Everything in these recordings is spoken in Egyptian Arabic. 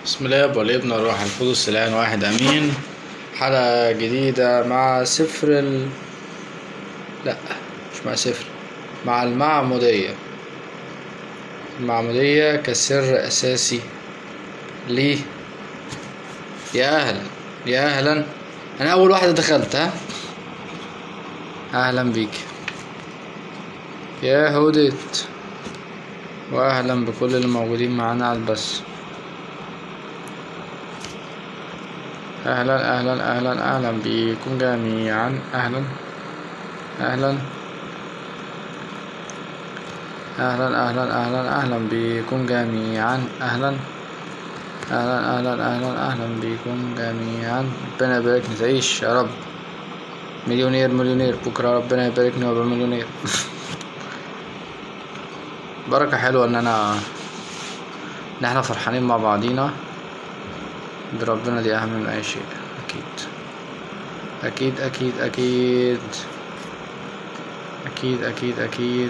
بسم الله والابن والروح القدس الآن واحد أمين حلقة جديدة مع سفر ال... لأ مش مع سفر مع المعمودية المعمودية كسر أساسي ليه يا أهلا يا أهلا أنا أول واحدة دخلت ها أهلا بيك يا هودت وأهلا بكل اللي موجودين معانا على البث أهلا أهلا أهلا أهلا بكم جميعا أهلا أهلا أهلا أهلا أهلا أهلا بكم جميعا أهلا أهلا أهلا أهلا أهلا بكم جميعا ربنا يباركني تعيش يا رب مليونير مليونير بكرة ربنا يباركني وأبقى مليونير بركة حلوة إن أنا إن إحنا فرحانين مع بعضينا بربنا دي أهم من أي شيء أكيد أكيد أكيد أكيد أكيد أكيد أكيد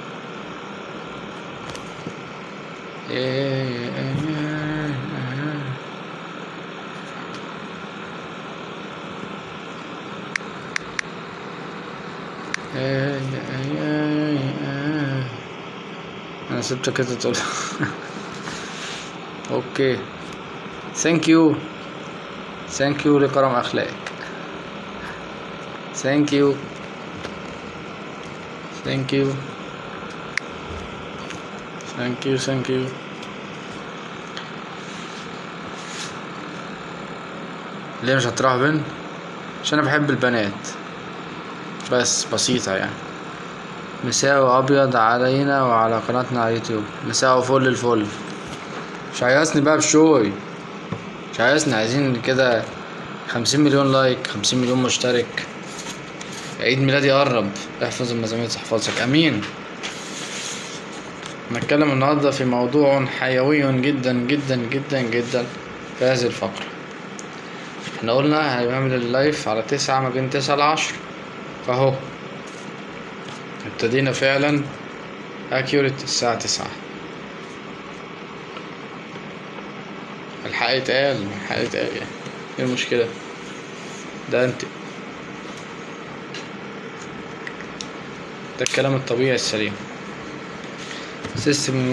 أنا سبتك كده تقول أوكي ثانك يو ثانك يو لكرم اخلاقك ثانك يو ثانك يو ثانك يو ثانك يو ليه مش هتروح بنت عشان انا بحب البنات بس بسيطة يعني مساء ابيض علينا وعلى قناتنا على يوتيوب مساء فل الفل مش عايزني بقى بشوي مش عايزنا عايزين كده خمسين مليون لايك خمسين مليون مشترك عيد ميلادي قرب احفظ المزامير تحفظك امين نتكلم النهاردة في موضوع حيوي جدا جدا جدا جدا في هذه الفقرة احنا قلنا هنعمل اللايف على تسعة ما بين تسعة لعشر فاهو ابتدينا فعلا اكيوريت الساعة تسعة الحق يتقال الحق يتقال يعني ايه المشكلة ده انت ده الكلام الطبيعي السليم سيستم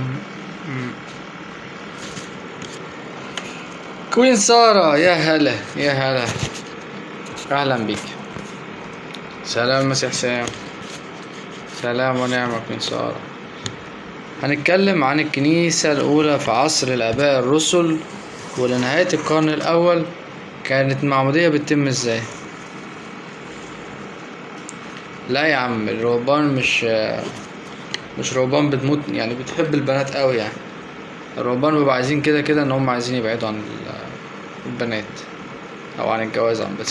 كوين سارة يا هلا يا هلا اهلا بيك سلام مسيح سام سلام ونعمة كوين سارة هنتكلم عن الكنيسة الأولى في عصر الآباء الرسل ولنهاية القرن الأول كانت المعمودية بتتم ازاي لا يا عم الرهبان مش مش رهبان بتموت يعني بتحب البنات قوي يعني الرهبان بيبقوا عايزين كده كده ان هم عايزين يبعدوا عن البنات او عن الجواز عامة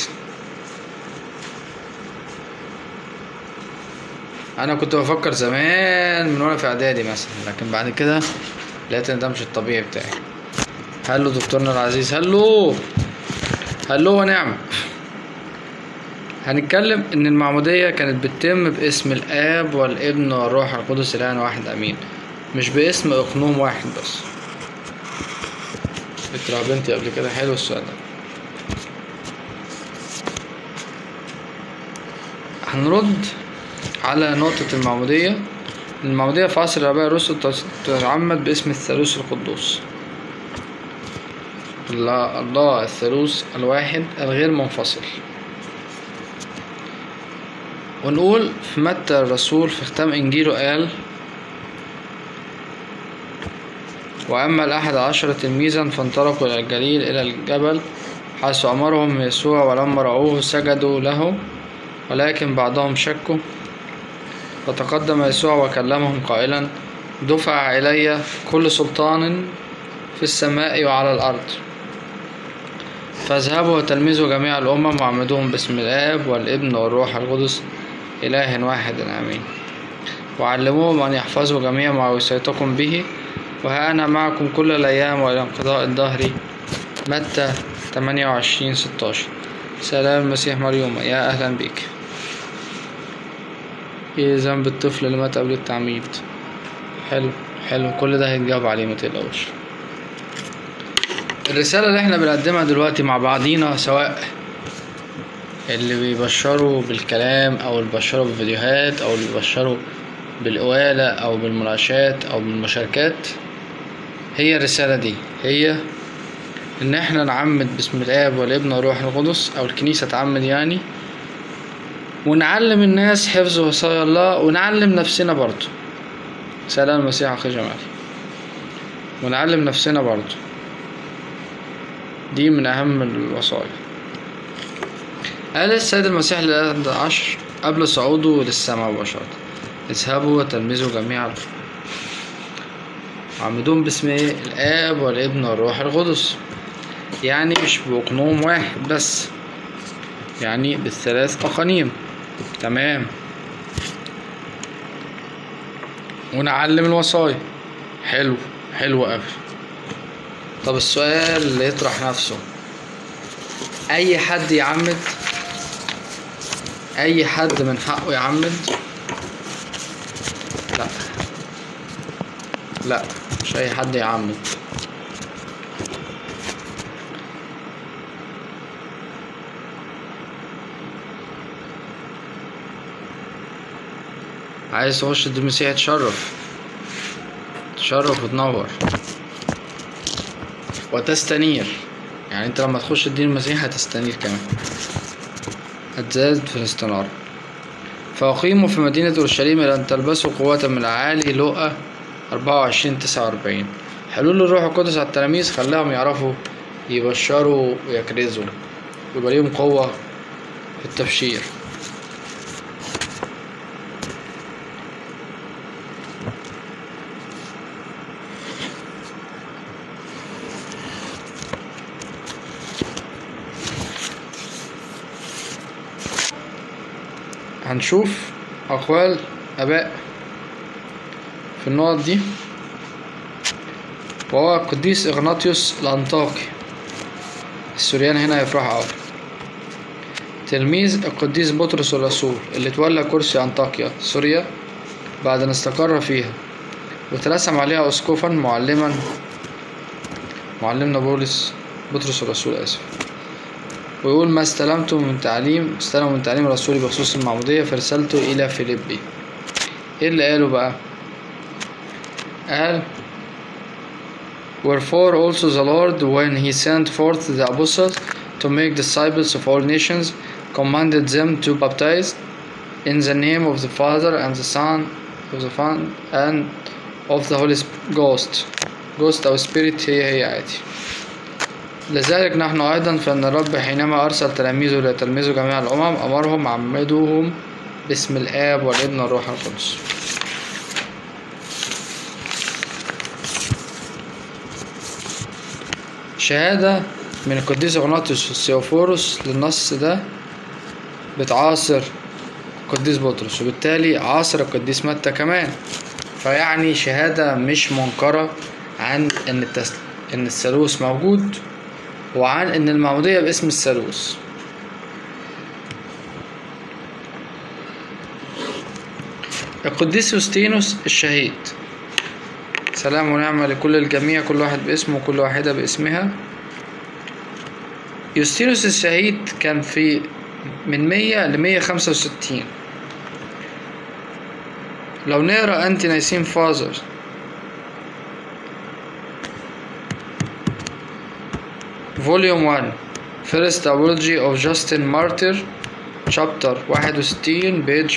انا كنت بفكر زمان من وانا في اعدادي مثلا لكن بعد كده لقيت ان ده مش الطبيعي بتاعي هلو دكتورنا العزيز هلو هلو ونعم هنتكلم ان المعمودية كانت بتتم باسم الاب والابن والروح القدس الان واحد امين مش باسم اقنوم واحد بس قلت بنتي قبل كده حلو السؤال ده هنرد على نقطة المعمودية المعمودية في عصر الآباء الرسل تعمد باسم الثالوث القدوس الله, الله الثالوث الواحد الغير منفصل ونقول في متى الرسول في ختام إنجيله قال وأما الأحد عشر تلميذا فانطلقوا إلى الجليل إلى الجبل حيث أمرهم يسوع ولما رأوه سجدوا له ولكن بعضهم شكوا فتقدم يسوع وكلمهم قائلا دفع إلي كل سلطان في السماء وعلى الأرض فاذهبوا وتلمذوا جميع الأمم وعمدوهم باسم الآب والابن والروح القدس إله واحد آمين وعلموهم أن يحفظوا جميع ما وصيتكم به وها أنا معكم كل الأيام وإلى انقضاء الدهر متى 28 16 سلام المسيح مريم يا أهلا بك ايه ذنب الطفل اللي مات قبل التعميد حلو حلو كل ده هيتجاوب عليه متقلقوش الرسالة اللي احنا بنقدمها دلوقتي مع بعضينا سواء اللي بيبشروا بالكلام او اللي بيبشروا بالفيديوهات او اللي بيبشروا بالقوالة او بالمناقشات او بالمشاركات هي الرسالة دي هي ان احنا نعمد باسم الاب والابن والروح القدس او الكنيسة تعمد يعني ونعلم الناس حفظ وصايا الله ونعلم نفسنا برضه سلام المسيح اخي جمال ونعلم نفسنا برضه دي من اهم الوصايا قال السيد المسيح للأحد عشر قبل صعوده للسماء مباشرة اذهبوا وتلمذوا جميع عمدون باسم ايه الاب والابن والروح القدس يعني مش بأقنوم واحد بس يعني بالثلاث أقانيم تمام ونعلم الوصايا حلو حلو أوي طب السؤال اللي يطرح نفسه أي حد يعمد أي حد من حقه يعمد لا لا مش أي حد يعمد عايز تخش المسيح تشرف تشرف وتنور وتستنير يعني انت لما تخش الدين المسيحي هتستنير كمان هتزداد في الاستنارة فأقيموا في مدينة أورشليم إلى أن تلبسوا قوة من الأعالي لقا أربعة وعشرين تسعة وأربعين حلول الروح القدس على التلاميذ خلاهم يعرفوا يبشروا ويكرزوا يبقى ليهم قوة في التبشير هنشوف أقوال آباء في النقط دي وهو القديس إغناطيوس الأنطاكي السوريان هنا يفرحوا أوي تلميذ القديس بطرس الرسول اللي تولى كرسي أنطاكيا سوريا بعد أن استقر فيها وترسم عليها أسقفا معلما معلمنا بولس بطرس الرسول آسف ويقول ما استلمته من تعليم استلمه من تعليم رسولي بخصوص المعمودية فرسلته إلى فيليبي إيه اللي قاله بقى قال Wherefore also the Lord when he sent forth the apostles to make disciples of all nations commanded them to baptize in the name of the Father and the Son of the Son and of the Holy Ghost Ghost أو Spirit هي هي عادي لذلك نحن أيضا فإن الرب حينما أرسل تلاميذه ليتلمذوا جميع الأمم أمرهم عمدوهم باسم الآب والابن والروح القدس شهادة من القديس أغناطيوس السيوفورس للنص ده بتعاصر القديس بطرس وبالتالي عاصر القديس متى كمان فيعني شهادة مش منكرة عن إن التس... إن الثالوث موجود وعن إن المعمودية باسم الثالوث القديس يوستينوس الشهيد سلام ونعمة لكل الجميع كل واحد باسمه وكل واحدة باسمها يوستينوس الشهيد كان في من مية لمية خمسة وستين لو نقرا انتي نايسين فازر فوليوم 1 First Apology of Justin Martyr Chapter 61 page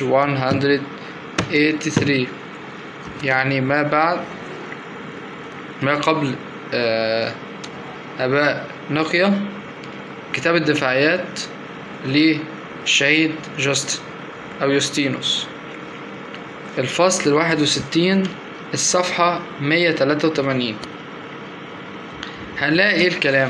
183 يعني ما بعد ما قبل آه آباء نقية كتاب الدفاعيات للشهيد جاستن أو يوستينوس الفصل الواحد وستين الصفحة مية تلاتة وتمانين هنلاقي ايه الكلام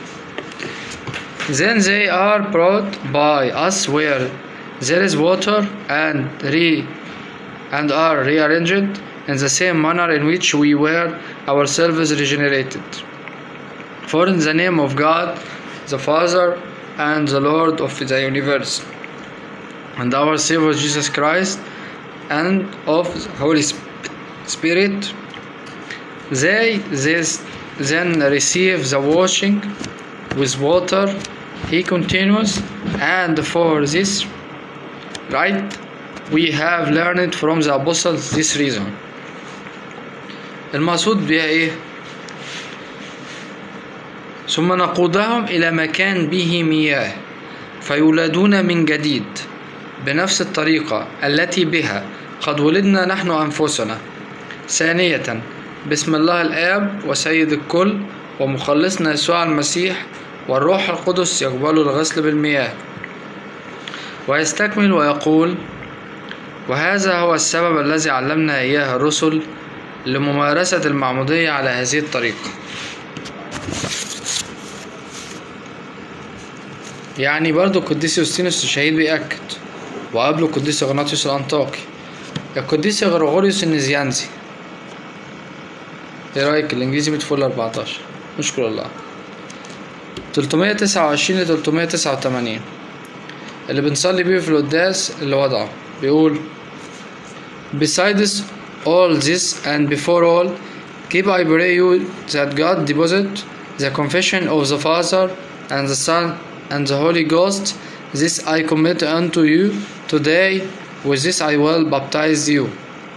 Then they are brought by us where there is water and re and are rearranged in the same manner in which we were ourselves regenerated. For in the name of God, the Father and the Lord of the universe, and our Savior Jesus Christ, and of the Holy Spirit, they this then receive the washing with water he continues and for this right we have learned from the apostles this reason المقصود بها ايه ثم نقودهم إلى مكان به مياه فيولدون من جديد بنفس الطريقة التي بها قد ولدنا نحن أنفسنا ثانية بسم الله الآب وسيد الكل ومخلصنا يسوع المسيح والروح القدس يقبل الغسل بالمياه ويستكمل ويقول وهذا هو السبب الذي علمنا إياه الرسل لممارسة المعمودية على هذه الطريقة يعني برضو القديس يوستينوس الشهيد بيأكد وقبله القديس إغناطيوس الأنطاكي القديس غرغوريوس النزيانزي ايه رأيك الإنجليزي مدفول 14 نشكر الله 329 ل 389 اللي بنصلي بيه في القداس اللي وضعه بيقول Besides all this and before all keep I pray you that God deposit the confession of the Father and the Son and the Holy Ghost this I commit unto you today with this I will baptize you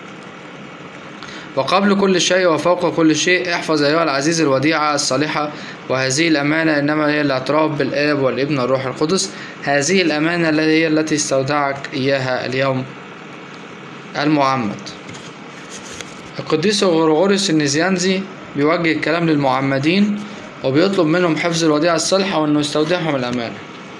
وقبل كل شيء وفوق كل شيء احفظ أيها العزيز الوديعة الصالحة وهذه الأمانة إنما هي الاعتراف بالآب والابن والروح القدس هذه الأمانة التي هي التي استودعك إياها اليوم المعمد القديس غرغوريوس النزيانزي بيوجه الكلام للمعمدين وبيطلب منهم حفظ الوديعة الصالحة وإنه يستودعهم الأمانة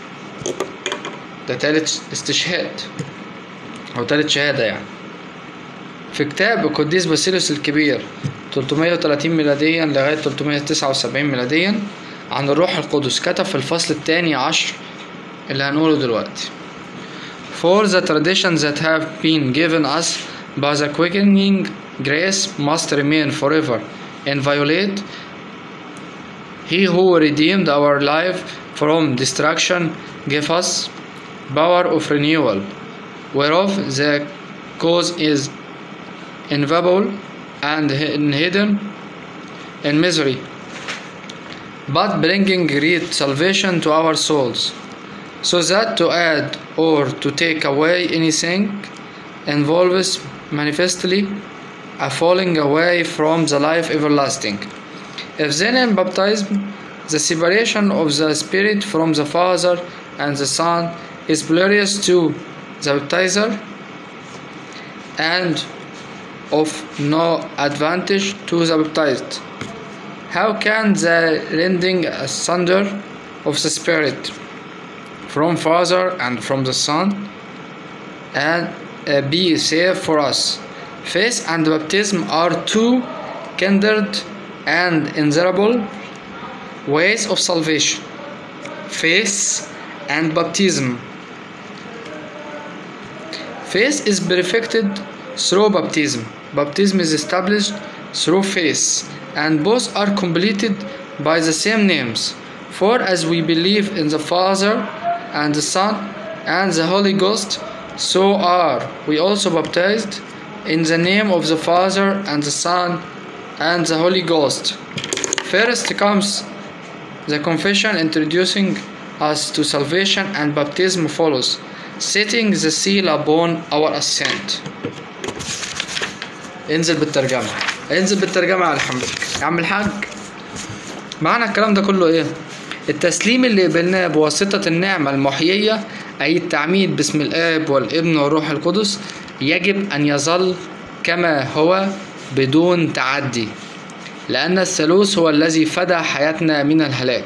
ده تالت استشهاد أو تالت شهادة يعني في كتاب القديس باسيليوس الكبير 330 ميلاديا لغاية 379 ميلاديا عن الروح القدس كتب في الفصل الثاني عشر اللي هنقوله دلوقتي For the traditions that have been given us by the quickening grace must remain forever inviolate. He who redeemed our life from destruction gave us power of renewal, whereof the cause is inviolable and hidden in misery, but bringing great salvation to our souls, so that to add or to take away anything involves manifestly a falling away from the life everlasting. If then in baptism the separation of the Spirit from the Father and the Son is glorious to the baptizer and of no advantage to the baptized. How can the rending asunder of the Spirit from Father and from the Son and uh, be safe for us? Faith and baptism are two kindred and inseparable ways of salvation. Faith and baptism. Faith is perfected through baptism. Baptism is established through faith, and both are completed by the same names. For as we believe in the Father and the Son and the Holy Ghost, so are we also baptized in the name of the Father and the Son and the Holy Ghost. First comes the confession introducing us to salvation, and baptism follows, setting the seal upon our assent. انزل بالترجمة انزل بالترجمة يا الحمد يا عم الحاج معنى الكلام ده كله ايه التسليم اللي قبلناه بواسطة النعمة المحيية أي التعميد باسم الآب والابن والروح القدس يجب أن يظل كما هو بدون تعدي لأن الثالوث هو الذي فدى حياتنا من الهلاك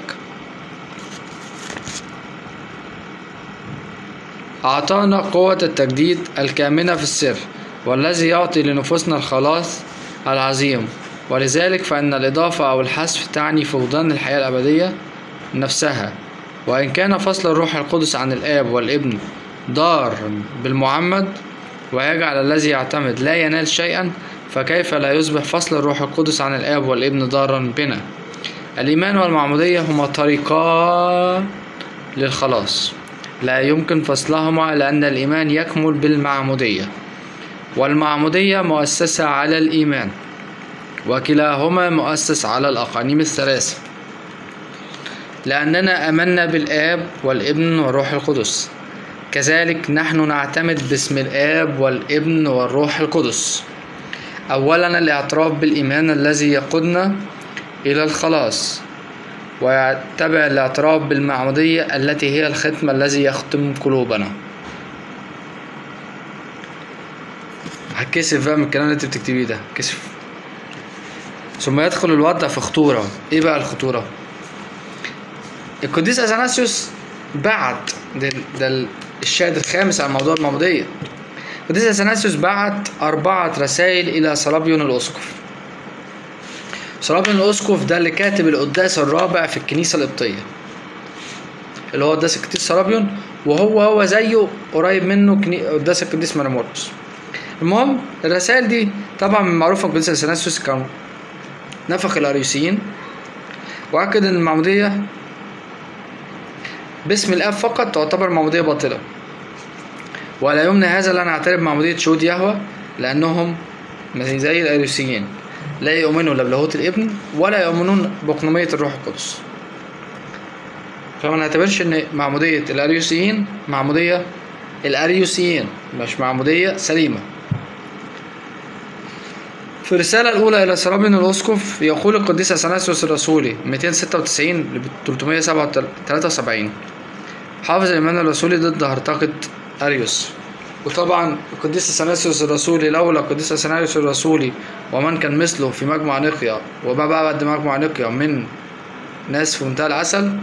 أعطانا قوة التجديد الكامنة في السر والذي يعطي لنفوسنا الخلاص العظيم ولذلك فإن الإضافة أو الحذف تعني فقدان الحياة الأبدية نفسها وإن كان فصل الروح القدس عن الآب والابن ضار بالمعمد ويجعل الذي يعتمد لا ينال شيئا فكيف لا يصبح فصل الروح القدس عن الآب والابن ضارا بنا الإيمان والمعمودية هما طريقان للخلاص لا يمكن فصلهما لأن الإيمان يكمل بالمعمودية والمعمودية مؤسسة على الإيمان وكلاهما مؤسس على الأقانيم الثلاثة لأننا آمنا بالآب والابن والروح القدس كذلك نحن نعتمد باسم الآب والابن والروح القدس أولا الاعتراف بالإيمان الذي يقودنا إلى الخلاص ويتبع الاعتراف بالمعمودية التي هي الختم الذي يختم قلوبنا هتكسف بقى من الكلام اللي انت بتكتبيه ده كسف ثم يدخل الوضع في خطورة ايه بقى الخطورة القديس اثناسيوس بعت ده, ده الشاهد الخامس على موضوع المعمودية القديس اثناسيوس بعت أربعة رسائل إلى صلابيون الأسقف صلابيون الأسقف ده اللي كاتب القداس الرابع في الكنيسة القبطية اللي هو قداس القديس صلابيون وهو هو زيه قريب منه كني- قداس القديس مرمورس المهم الرسائل دي طبعا معروفة القديس اثناسيوس كان نفخ الأريوسيين وأكد أن المعمودية باسم الآب فقط تعتبر معمودية باطلة ولا يمنع هذا لا نعترف بمعمودية شهود يهوه لأنهم زي زي الأريوسيين لا يؤمنوا لا بلاهوت الابن ولا يؤمنون بقنومية الروح القدس فما نعتبرش ان معمودية الأريوسيين معمودية الأريوسيين مش معمودية سليمة في الرسالة الأولى إلى سرابين الأسقف يقول القديس أثناسيوس الرسولي 296 ل 373 حافظ الإيمان الرسولي ضد هرطقة أريوس وطبعا القديس أثناسيوس الرسولي لولا القديس أثناسيوس الرسولي ومن كان مثله في مجمع نقيا وما بعد مجمع نقيا من ناس في منتهى العسل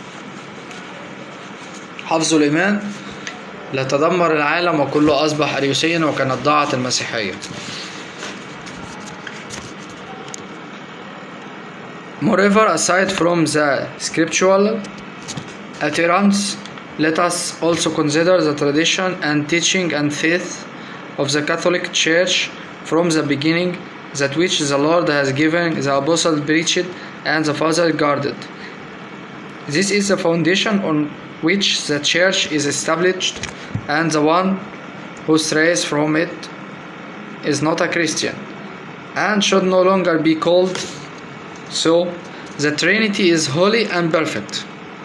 حفظوا الإيمان لتدمر العالم وكله أصبح أريوسيا وكانت ضاعت المسيحية Moreover, aside from the scriptural adherents, let us also consider the tradition and teaching and faith of the Catholic Church from the beginning, that which the Lord has given, the Apostle preached, and the Father guarded. This is the foundation on which the Church is established, and the one who strays from it is not a Christian, and should no longer be called so, the Trinity is holy and perfect.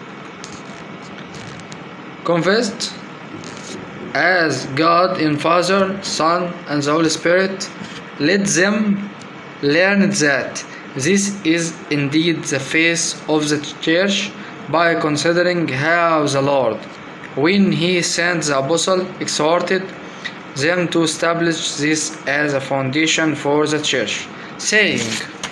Confessed as God in Father, Son, and the Holy Spirit, let them learn that this is indeed the faith of the Church by considering how the Lord, when He sent the Apostle, exhorted them to establish this as a foundation for the Church, saying,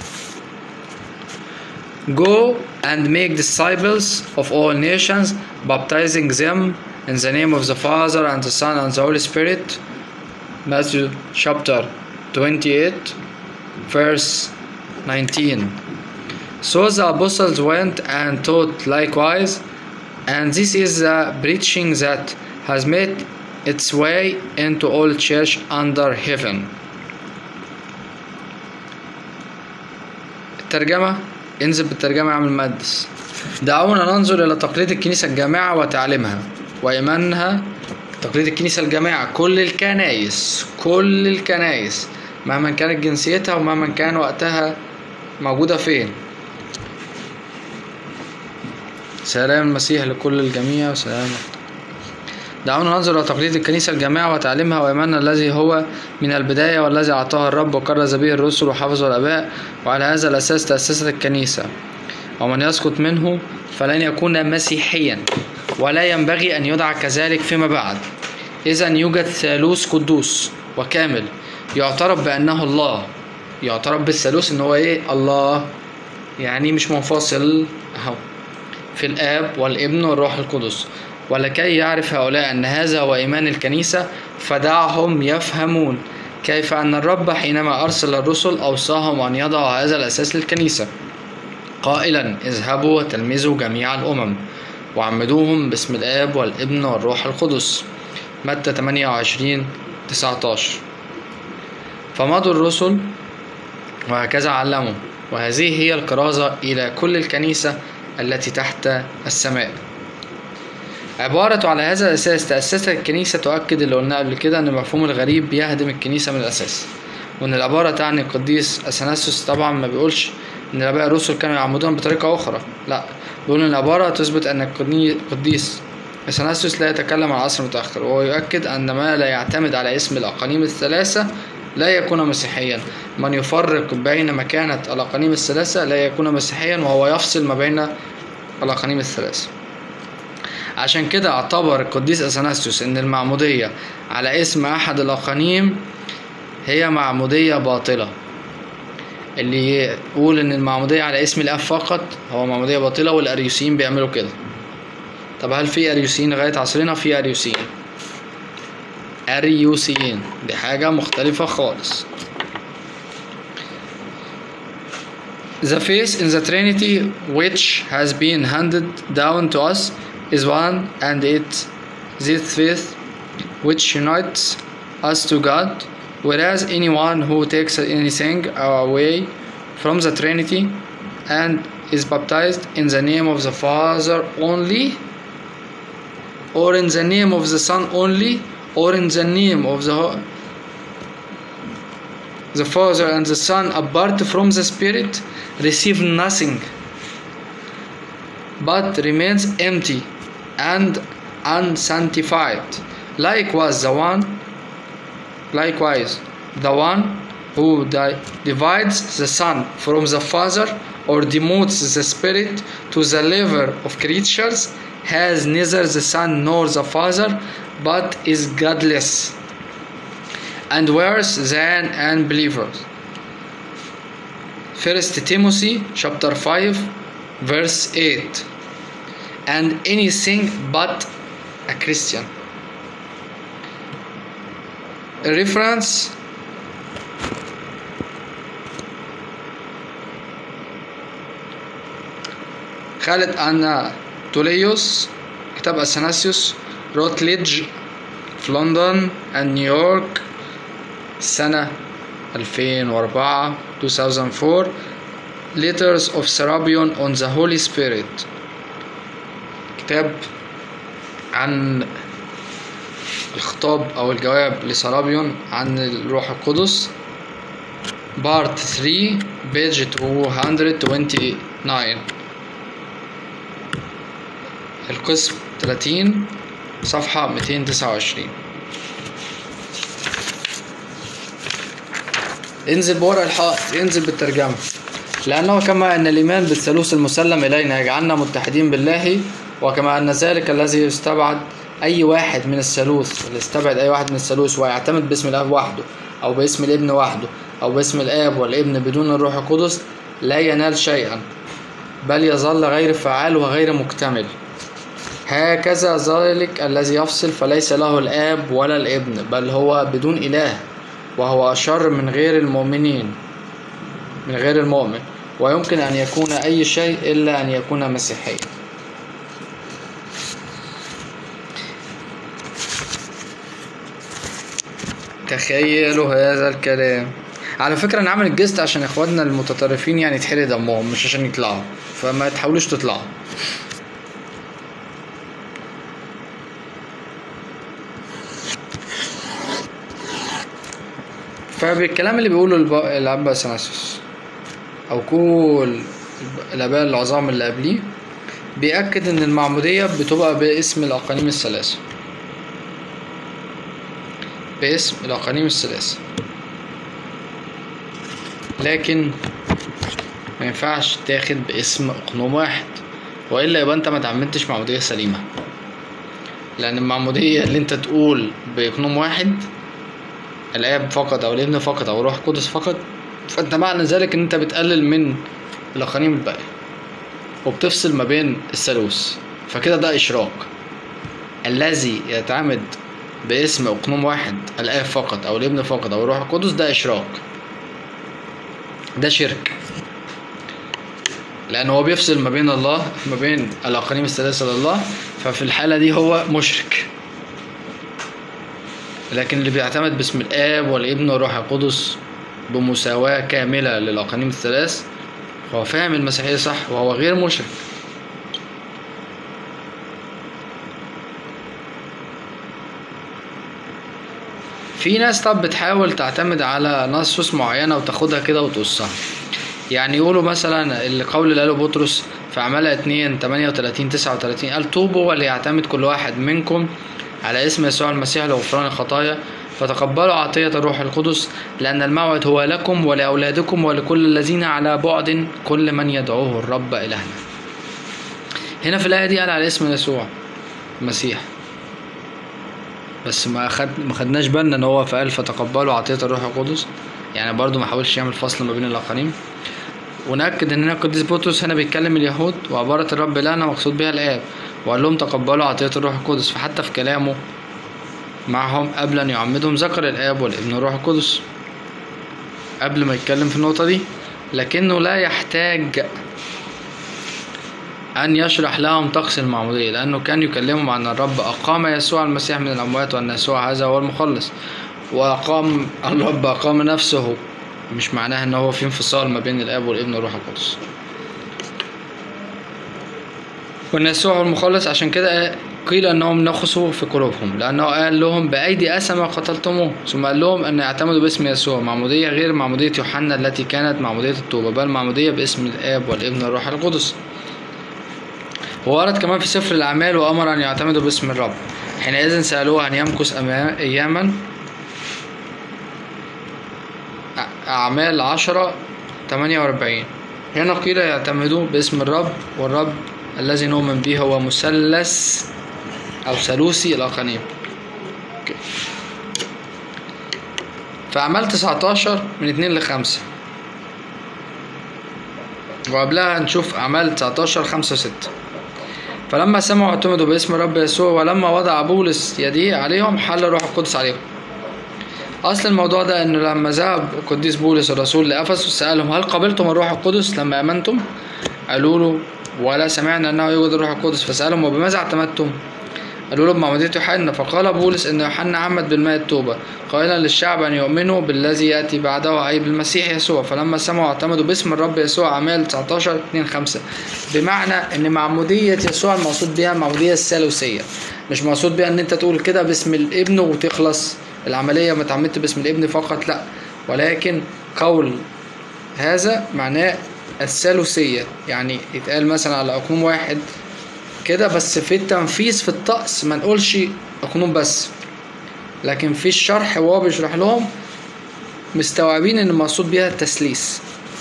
Go and make disciples of all nations, baptizing them in the name of the Father and the Son and the Holy Spirit. Matthew chapter 28, verse 19. So the apostles went and taught likewise, and this is the preaching that has made its way into all church under heaven. الترجمة انزل بالترجمة يا عم المقدس دعونا ننظر إلى تقليد الكنيسة الجامعة وتعليمها وإيمانها تقليد الكنيسة الجامعة كل الكنايس كل الكنايس مهما كانت جنسيتها ومهما كان وقتها موجودة فين سلام المسيح لكل الجميع وسلام دعونا ننظر إلى تقليد الكنيسة الجامعة وتعليمها وإيماننا الذي هو من البداية والذي أعطاه الرب وكرز به الرسل وحفظه الآباء وعلى هذا الأساس تأسست الكنيسة ومن يسقط منه فلن يكون مسيحيا ولا ينبغي أن يدعى كذلك فيما بعد إذا يوجد ثالوث قدوس وكامل يعترف بأنه الله يعترف بالثالوث إن هو إيه الله يعني مش منفصل أهو في الآب والابن والروح القدس ولكي يعرف هؤلاء أن هذا هو إيمان الكنيسة فدعهم يفهمون كيف أن الرب حينما أرسل الرسل أوصاهم أن يضعوا هذا الأساس للكنيسة قائلا اذهبوا وتلمذوا جميع الأمم وعمدوهم باسم الآب والابن والروح القدس متى 28 19 فمضوا الرسل وهكذا علموا وهذه هي الكرازة إلى كل الكنيسة التي تحت السماء عبارة على هذا الأساس تأسست الكنيسة تؤكد اللي قلناه قبل كده أن المفهوم الغريب بيهدم الكنيسة من الأساس وان العبارة تعني القديس اثناسيوس طبعا ما بيقولش ان الاباء الرسل كانوا يعمدون بطريقة اخرى لا بيقول ان العبارة تثبت ان القدي- القديس اثناسيوس لا يتكلم عن عصر متأخر وهو يؤكد ان ما لا يعتمد على اسم الاقانيم الثلاثة لا يكون مسيحيا من يفرق بين مكانة الاقانيم الثلاثة لا يكون مسيحيا وهو يفصل ما بين الاقانيم الثلاثة عشان كده اعتبر القديس اثناسيوس ان المعمودية على اسم احد الاقانيم هي معمودية باطلة اللي يقول ان المعمودية على اسم الاب فقط هو معمودية باطلة والاريوسيين بيعملوا كده طب هل في اريوسيين لغاية عصرنا في اريوسيين اريوسيين دي حاجة مختلفة خالص The faith in the Trinity which has been handed down to us is one and it this faith which unites us to God whereas anyone who takes anything away from the Trinity and is baptized in the name of the Father only or in the name of the Son only or in the name of the Ho- the Father and the Son apart from the Spirit receive nothing but remains empty and unsanctified. Likewise, the one, likewise, the one who di- divides the Son from the Father or demotes the Spirit to the level of creatures has neither the Son nor the Father, but is godless and worse than unbelievers. First Timothy chapter 5 verse 8 and anything but a Christian. A reference خالد أناتوليوس كتاب أثناسيوس روتليدج في لندن and نيويورك سنة 2004 2004 Letters of Serapion on the Holy Spirit كتاب عن الخطاب أو الجواب لسرابيون عن الروح القدس بارت 3 بيج 229 القسم 30 صفحة 229 انزل بورق الحائط انزل بالترجمة لأنه كما أن الإيمان بالثالوث المسلم إلينا يجعلنا متحدين بالله وكما أن ذلك الذي يستبعد أي واحد من الثالوث اللي يستبعد أي واحد من الثالوث ويعتمد باسم الآب وحده أو باسم الابن وحده أو باسم الآب والابن بدون الروح القدس لا ينال شيئا بل يظل غير فعال وغير مكتمل هكذا ذلك الذي يفصل فليس له الآب ولا الابن بل هو بدون إله وهو أشر من غير المؤمنين من غير المؤمن ويمكن أن يكون أي شيء إلا أن يكون مسيحيا تخيلوا هذا الكلام على فكرة أنا عامل الجست عشان إخواتنا المتطرفين يعني يتحرق دمهم مش عشان يطلعوا فما تحاولوش تطلعوا فبالكلام اللي بيقوله الب- الأب أثناسيوس أو كل الآباء العظام اللي قبليه بيأكد إن المعمودية بتبقى باسم الأقانيم الثلاثة باسم الأقانيم الثلاثة لكن ما ينفعش تاخد باسم أقنوم واحد وإلا يبقى أنت ما تعمدتش معمودية سليمة لأن المعمودية اللي أنت تقول بأقنوم واحد الآب فقط أو الابن فقط أو الروح القدس فقط فأنت معنى ذلك إن أنت بتقلل من الأقانيم الباقية وبتفصل ما بين الثالوث فكده ده إشراك الذي يتعمد باسم أقنوم واحد الآب فقط أو الابن فقط أو الروح القدس ده إشراك ده شرك لأن هو بيفصل ما بين الله ما بين الأقانيم الثلاثة لله ففي الحالة دي هو مشرك لكن اللي بيعتمد باسم الآب والابن والروح القدس بمساواة كاملة للأقانيم الثلاث هو فاهم المسيحية صح وهو غير مشرك في ناس طب بتحاول تعتمد على نصوص معينة وتاخدها كده وتقصها يعني يقولوا مثلا القول اللي قاله بطرس في أعمال اتنين تمانية وتلاتين تسعة وتلاتين قال توبوا وليعتمد كل واحد منكم على اسم يسوع المسيح لغفران الخطايا فتقبلوا عطية الروح القدس لأن الموعد هو لكم ولأولادكم ولكل الذين على بعد كل من يدعوه الرب إلهنا هنا في الآية دي قال على اسم يسوع المسيح بس ما خد ما خدناش بالنا ان هو فقال فتقبلوا عطية الروح القدس يعني برضو ما حاولش يعمل فصل ما بين الآخرين ونأكد ان هنا القديس بطرس هنا بيتكلم اليهود وعبارة الرب لنا مقصود بها الآب وقال لهم تقبلوا عطية الروح القدس فحتى في كلامه معهم قبل أن يعمدهم ذكر الآب والابن والروح القدس قبل ما يتكلم في النقطة دي لكنه لا يحتاج أن يشرح لهم طقس المعمودية لأنه كان يكلمهم عن الرب أقام يسوع المسيح من الأموات وأن يسوع هذا هو المخلص وأقام الرب أقام نفسه مش معناها إن هو في انفصال ما بين الآب والابن والروح القدس وأن يسوع هو المخلص عشان كده قيل أنهم نخصوا في قلوبهم لأنه قال لهم بأيدي أسمى قتلتموه ثم قال لهم أن يعتمدوا باسم يسوع معمودية غير معمودية يوحنا التي كانت معمودية التوبة بل معمودية باسم الآب والابن والروح القدس وورد كمان في سفر الأعمال وأمر أن يعتمدوا باسم الرب حينئذ سألوه أن يمكث أما- أياما أ- أعمال عشرة تمانية وأربعين هنا قيل يعتمدوا باسم الرب والرب الذي نؤمن به هو مثلث أو ثالوثي الأقانيم أوكي. في أعمال 19 من 2 ل 5 وقبلها نشوف أعمال 19 5 6 فلما سمعوا اعتمدوا باسم الرب يسوع ولما وضع بولس يديه عليهم حل الروح القدس عليهم اصل الموضوع ده انه لما ذهب القديس بولس الرسول لافسس سالهم هل قبلتم الروح القدس لما امنتم قالوا له ولا سمعنا انه يوجد الروح القدس فسالهم وبماذا اعتمدتم قالوا له بمعمودية يوحنا فقال بولس ان يوحنا عمد بالماء التوبة قائلا للشعب ان يؤمنوا بالذي ياتي بعده اي بالمسيح يسوع فلما سمعوا اعتمدوا باسم الرب يسوع اعمال 19 2 5 بمعنى ان معمودية يسوع المقصود بها المعمودية الثالوثية مش مقصود بها ان انت تقول كده باسم الابن وتخلص العملية ما اتعمدت باسم الابن فقط لا ولكن قول هذا معناه الثالوثية يعني يتقال مثلا على أقنوم واحد كده بس في التنفيذ في الطقس ما نقولش أقنوم بس لكن في الشرح وهو بيشرح لهم مستوعبين ان المقصود بيها التثليث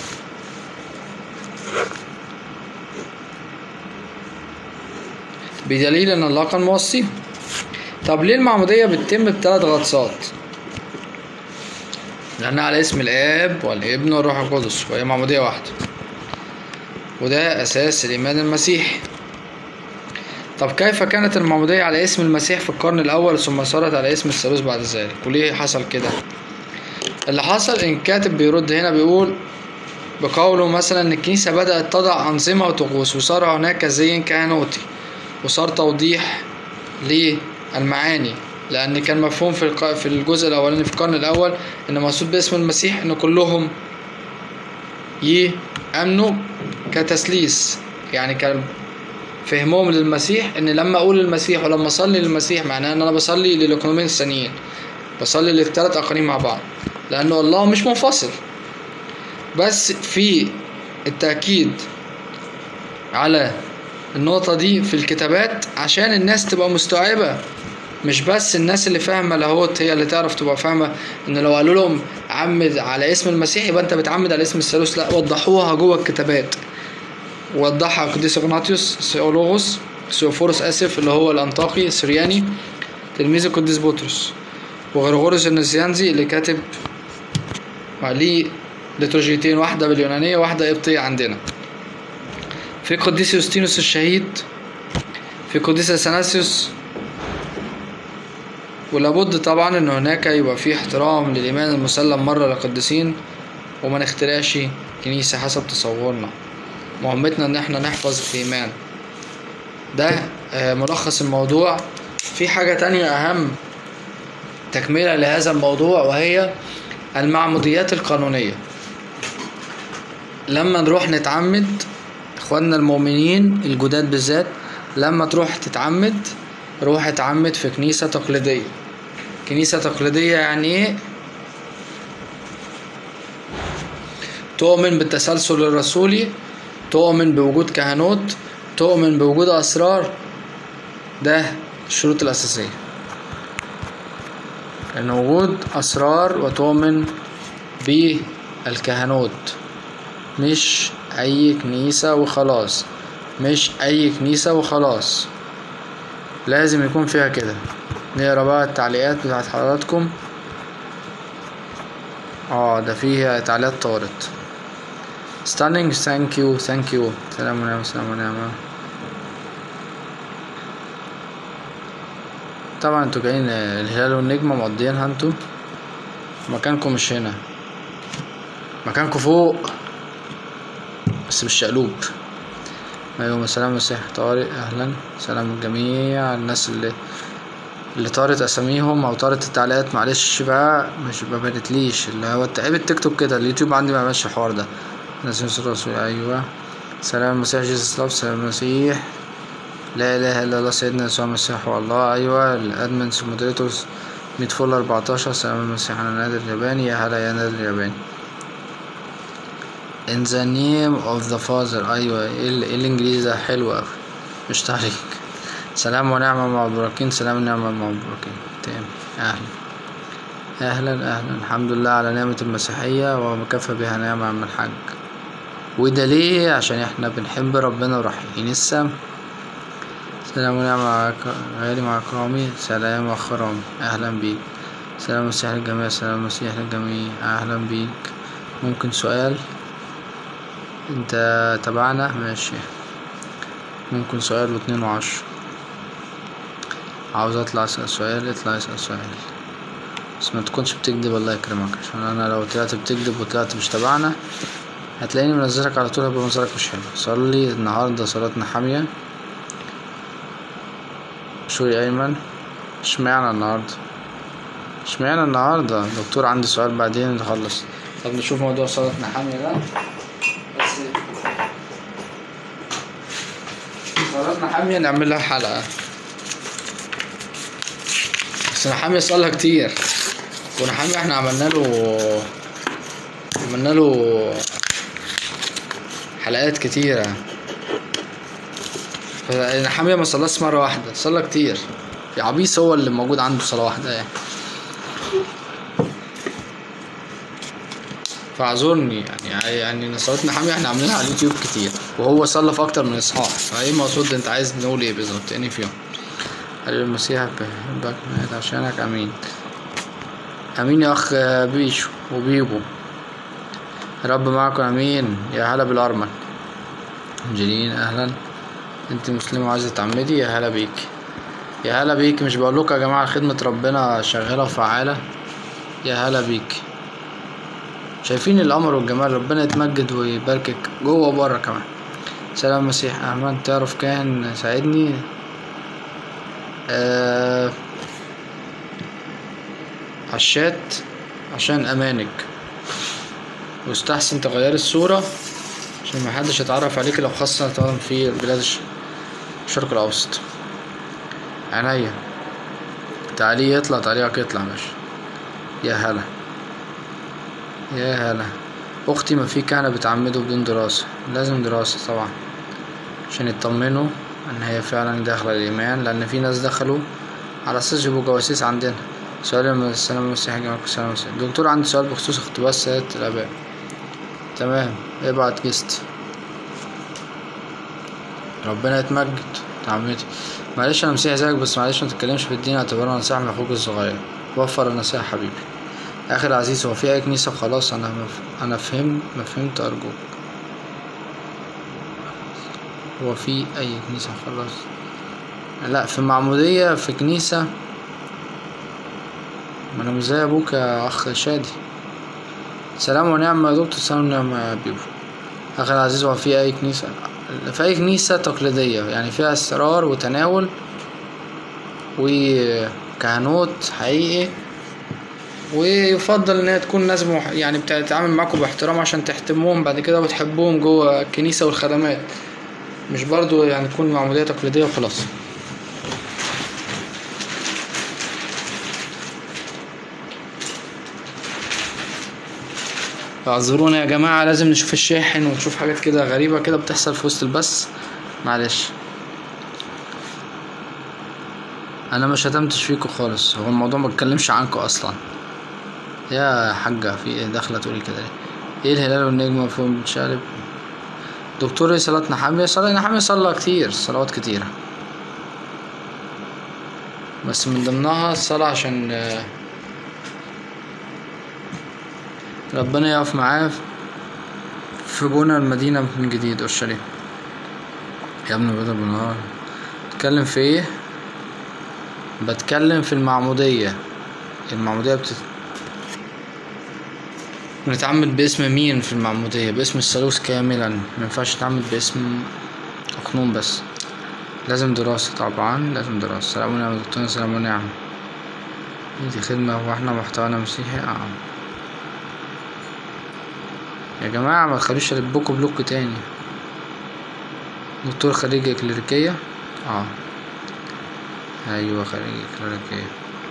بدليل ان الله كان موصيه طب ليه المعمودية بتتم بثلاث غطسات لأنها على اسم الآب والابن والروح القدس وهي معمودية واحدة وده أساس الإيمان المسيحي طب كيف كانت المعمودية على اسم المسيح في القرن الأول ثم صارت على اسم الثالوث بعد ذلك وليه حصل كده اللي حصل إن كاتب بيرد هنا بيقول بقوله مثلا إن الكنيسة بدأت تضع أنظمة وطقوس وصار هناك زي كهنوتي وصار توضيح للمعاني لأن كان مفهوم في الق- في الجزء الأولاني في القرن الأول إن مقصود باسم المسيح إن كلهم يأمنوا كتثليث يعني كان فهمهم للمسيح ان لما اقول للمسيح ولما اصلي للمسيح معناه ان انا بصلي للاقنومين الثانيين بصلي للثلاث اقانيم مع بعض لانه الله مش منفصل بس في التاكيد على النقطة دي في الكتابات عشان الناس تبقى مستوعبة مش بس الناس اللي فاهمة لاهوت هي اللي تعرف تبقى فاهمة ان لو قالوا لهم عمد على اسم المسيح يبقى انت بتعمد على اسم الثالوث لا وضحوها جوه الكتابات وضحها القديس اغناطيوس سيولوغوس سيوفورس اسف اللي هو الانطاكي السرياني تلميذ القديس بطرس وغرغورس النسيانزي اللي كاتب ليه ليتورجيتين واحدة باليونانية واحدة قبطية عندنا في قديس يوستينوس الشهيد في قديس اثناسيوس ولابد طبعا ان هناك يبقى في احترام للايمان المسلم مرة للقديسين وما نخترعش كنيسة حسب تصورنا مهمتنا ان احنا نحفظ الايمان ده آه، ملخص الموضوع في حاجة تانية اهم تكملة لهذا الموضوع وهي المعموديات القانونية لما نروح نتعمد اخواننا المؤمنين الجداد بالذات لما تروح تتعمد روح اتعمد في كنيسة تقليدية كنيسة تقليدية يعني ايه تؤمن بالتسلسل الرسولي تؤمن بوجود كهنوت تؤمن بوجود أسرار ده الشروط الأساسية إن وجود أسرار وتؤمن بالكهنوت مش أي كنيسة وخلاص مش أي كنيسة وخلاص لازم يكون فيها كده نقرا بقى التعليقات بتاعت حضراتكم اه ده فيه تعليقات طارت stunning thank you thank you سلام ونعمة سلام ونعمة طبعا انتوا جايين الهلال والنجمة مقضيينها انتوا مكانكم مش هنا مكانكم فوق بس بالشقلوب ايوه سلام مسيح طارق اهلا سلام الجميع الناس اللي اللي طارت اساميهم او طارت التعليقات معلش بقى مش ما بانتليش اللي هو عيب التيك توك كده اليوتيوب عندي ما بيعملش الحوار ده ناس يوسف الرسول ايوه سلام المسيح جيسس لاف سلام المسيح لا اله الا الله سيدنا يسوع المسيح والله ايوه الادمنز مودريتورز ميت فول 14 سلام المسيح انا نادر الياباني يا هلا يا نادر الياباني In the name of the father أيوة إيه ال- إيه الإنجليزي ده حلو أوي مش تعليق سلام ونعمة مع البراكين سلام ونعمة مع البراكين تمام أهلا أهلا أهلا الحمد لله على نعمة المسيحية ومكافأة بها نعمة عم الحاج وده ليه عشان احنا بنحب ربنا ورايحين السما سلام ونعمة مع ك- غالي مع كرامي سلام أخ رامي أهلا بيك سلام المسيح للجميع سلام المسيح للجميع أهلا بيك ممكن سؤال انت تبعنا ماشي ممكن سؤال واتنين وعشرة عاوز اطلع اسأل سؤال اطلع اسأل سؤال بس ما تكونش بتكذب الله يكرمك عشان انا لو طلعت بتكذب وطلعت مش تبعنا هتلاقيني منزلك على طول هيبقى منظرك مش حلو صلي النهاردة صلاتنا حامية شوي ايمن اشمعنى النهاردة اشمعنى النهاردة دكتور عندي سؤال بعدين نخلص طب نشوف موضوع صلاتنا حامية ده بس صلاتنا حامية نعمل لها حلقة بس نحامية صلها كتير ونحامية احنا عملنا له عملنا له حلقات كتيرة فنحامية ما صلاش مرة واحدة صلى كتير يا عبيس هو اللي موجود عنده صلاة واحدة يعني فاعذرني يعني يعني صلاتنا حامية احنا عاملينها على اليوتيوب كتير وهو صلى في اكتر من اصحاح فايه المقصود انت عايز نقول ايه بالظبط اني فيهم قال المسيح بحبك مات عشانك امين امين يا اخ بيشو وبيبو رب معكم امين يا هلا بالارمل جلين اهلا انت مسلمة وعايزة تعمدي يا هلا بيك يا هلا بيك مش بقول لكم يا جماعة خدمة ربنا شغالة وفعالة يا هلا بيك شايفين القمر والجمال ربنا يتمجد ويباركك جوه وبره كمان سلام مسيح احمد تعرف كان ساعدني آه عالشات عشان امانك واستحسن تغير الصورة عشان محدش يتعرف عليك لو خاصة طبعا في بلاد الش- الشرق الاوسط عينيا تعالي يطلع تعليقك يطلع ماشي يا هلا يا هلا اختي ما في كهنة بتعمدوا بدون دراسة لازم دراسة طبعا عشان يطمنوا ان هي فعلا داخلة الايمان لان في ناس دخلوا على اساس يبقوا جواسيس عندنا سؤال من السلام المسيحي جماعة السلام المسيحي دكتور عندي سؤال بخصوص اقتباس سيادة الآباء تمام ابعت جست ربنا يتمجد تعمتي معلش انا مسيحي زيك بس معلش ما تتكلمش في الدين اعتبرها نصيحة من اخوك الصغير وفر النصيحة حبيبي اخي العزيز هو في اي كنيسة خلاص انا مف... انا فهمت ما فهمت ارجوك هو في اي كنيسة خلاص لا في معمودية في كنيسة ما انا مش زي ابوك يا اخ شادي سلام ونعمة يا دكتور سلام ونعمة يا بيبو اخي العزيز هو في اي كنيسة في اي كنيسة تقليدية يعني فيها اسرار وتناول وكهنوت حقيقي ويفضل انها تكون ناس مح... يعني بتتعامل معاكم باحترام عشان تحترموهم بعد كده وتحبوهم جوه الكنيسة والخدمات مش برضو يعني تكون معمودية تقليدية وخلاص اعذرونا يا جماعة لازم نشوف الشاحن ونشوف حاجات كده غريبة كده بتحصل في وسط البث معلش انا ما شتمتش فيكم خالص هو الموضوع ما اتكلمش عنكم اصلا يا حاجة في ايه داخلة تقولي كده ليه ايه الهلال والنجم مفهوم بتشقلب دكتور ايه صلاة نحامي صلاة نحامي صلى كتير صلوات كتيرة بس من ضمنها الصلاة عشان آه، ربنا يقف معاه في بنى المدينة من جديد اورشليم يا ابن بدر بنهار بتتكلم في ايه بتكلم في المعمودية المعمودية بتت... بنتعمد باسم مين في المعمودية باسم الثالوث كاملا مينفعش نتعمد باسم أقنوم بس لازم دراسة طبعا لازم دراسة سلام ونعم يا دكتور سلام ونعم دي خدمة واحنا محتوانا مسيحي اه يا جماعة ما تخلوش يلبكوا بلوك تاني دكتور خريج كليريكية اه ايوه خريج كليريكية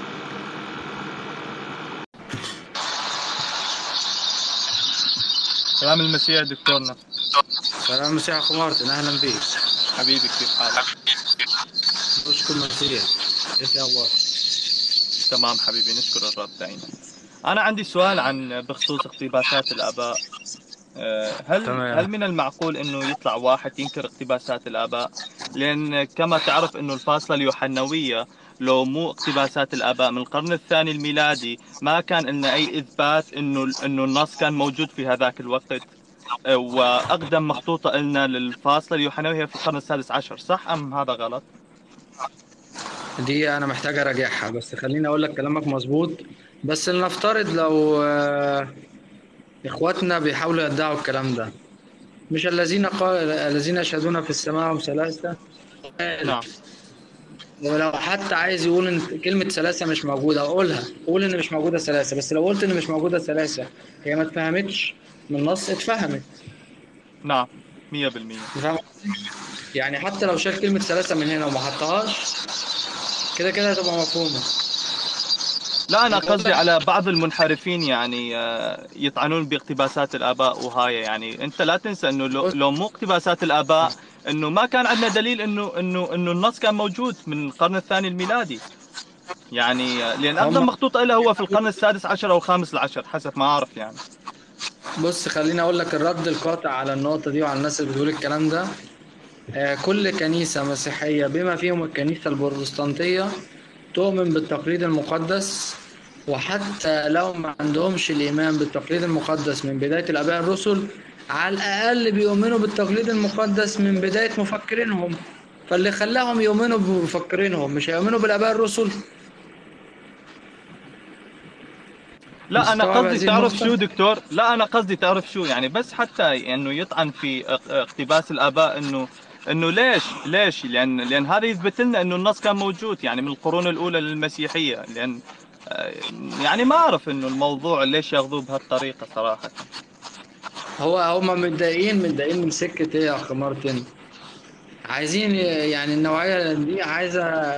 سلام المسيح دكتورنا سلام مسيح اخو مارتن اهلا بيك حبيبي كيف حالك؟ اشكر مسيح ايش الاخبار تمام حبيبي نشكر الرب دائما أنا عندي سؤال عن بخصوص اقتباسات الآباء آه، هل تمام. هل من المعقول انه يطلع واحد ينكر اقتباسات الاباء؟ لان كما تعرف انه الفاصله اليوحنويه لو مو اقتباسات الاباء من القرن الثاني الميلادي ما كان لنا اي اثبات انه انه النص كان موجود في هذاك الوقت آه، واقدم مخطوطه لنا للفاصله اليوحنويه هي في القرن السادس عشر صح ام هذا غلط؟ دي انا محتاج اراجعها بس خليني اقول لك كلامك مظبوط بس لنفترض لو آه، اخواتنا بيحاولوا يدعوا الكلام ده مش الذين قال الذين يشهدون في السماء هم ثلاثة نعم ولو حتى عايز يقول ان كلمة ثلاثة مش موجودة اقولها قول ان مش موجودة ثلاثة بس لو قلت ان مش موجودة ثلاثة هي ما اتفهمتش من النص اتفهمت نعم 100% فاهم يعني حتى لو شال كلمة ثلاثة من هنا وما حطهاش كده كده هتبقى مفهومة لا انا قصدي على بعض المنحرفين يعني آه، يطعنون باقتباسات الاباء وهاي يعني انت لا تنسى انه لو, لو مو اقتباسات الاباء انه ما كان عندنا دليل انه انه انه النص كان موجود من القرن الثاني الميلادي يعني آه، لان اقدم هم- مخطوط له هو في القرن السادس عشر او الخامس العشر حسب ما اعرف يعني بص خليني اقول لك الرد القاطع على النقطة دي وعلى الناس اللي بتقول الكلام ده آه، كل كنيسة مسيحية بما فيهم الكنيسة البروتستانتية تؤمن بالتقليد المقدس وحتى لو ما عندهمش الإيمان بالتقليد المقدس من بداية الآباء الرسل على الأقل بيؤمنوا بالتقليد المقدس من بداية مفكرينهم فاللي خلاهم يؤمنوا بمفكرينهم مش هيؤمنوا بالآباء الرسل لا انا مستوعب قصدي هذه تعرف النقطة؟ شو دكتور لا انا قصدي تعرف شو يعني بس حتى انه يطعن في اق- اقتباس الاباء انه انه ليش ليش لان لان هذا يثبت لنا انه النص كان موجود يعني من القرون الاولى للمسيحيه لان آه، يعني ما اعرف انه الموضوع ليش ياخذوه بهالطريقه صراحه هو هم متضايقين متضايقين من سكة ايه يا اخ مارتن عايزين يعني النوعية دي عايزة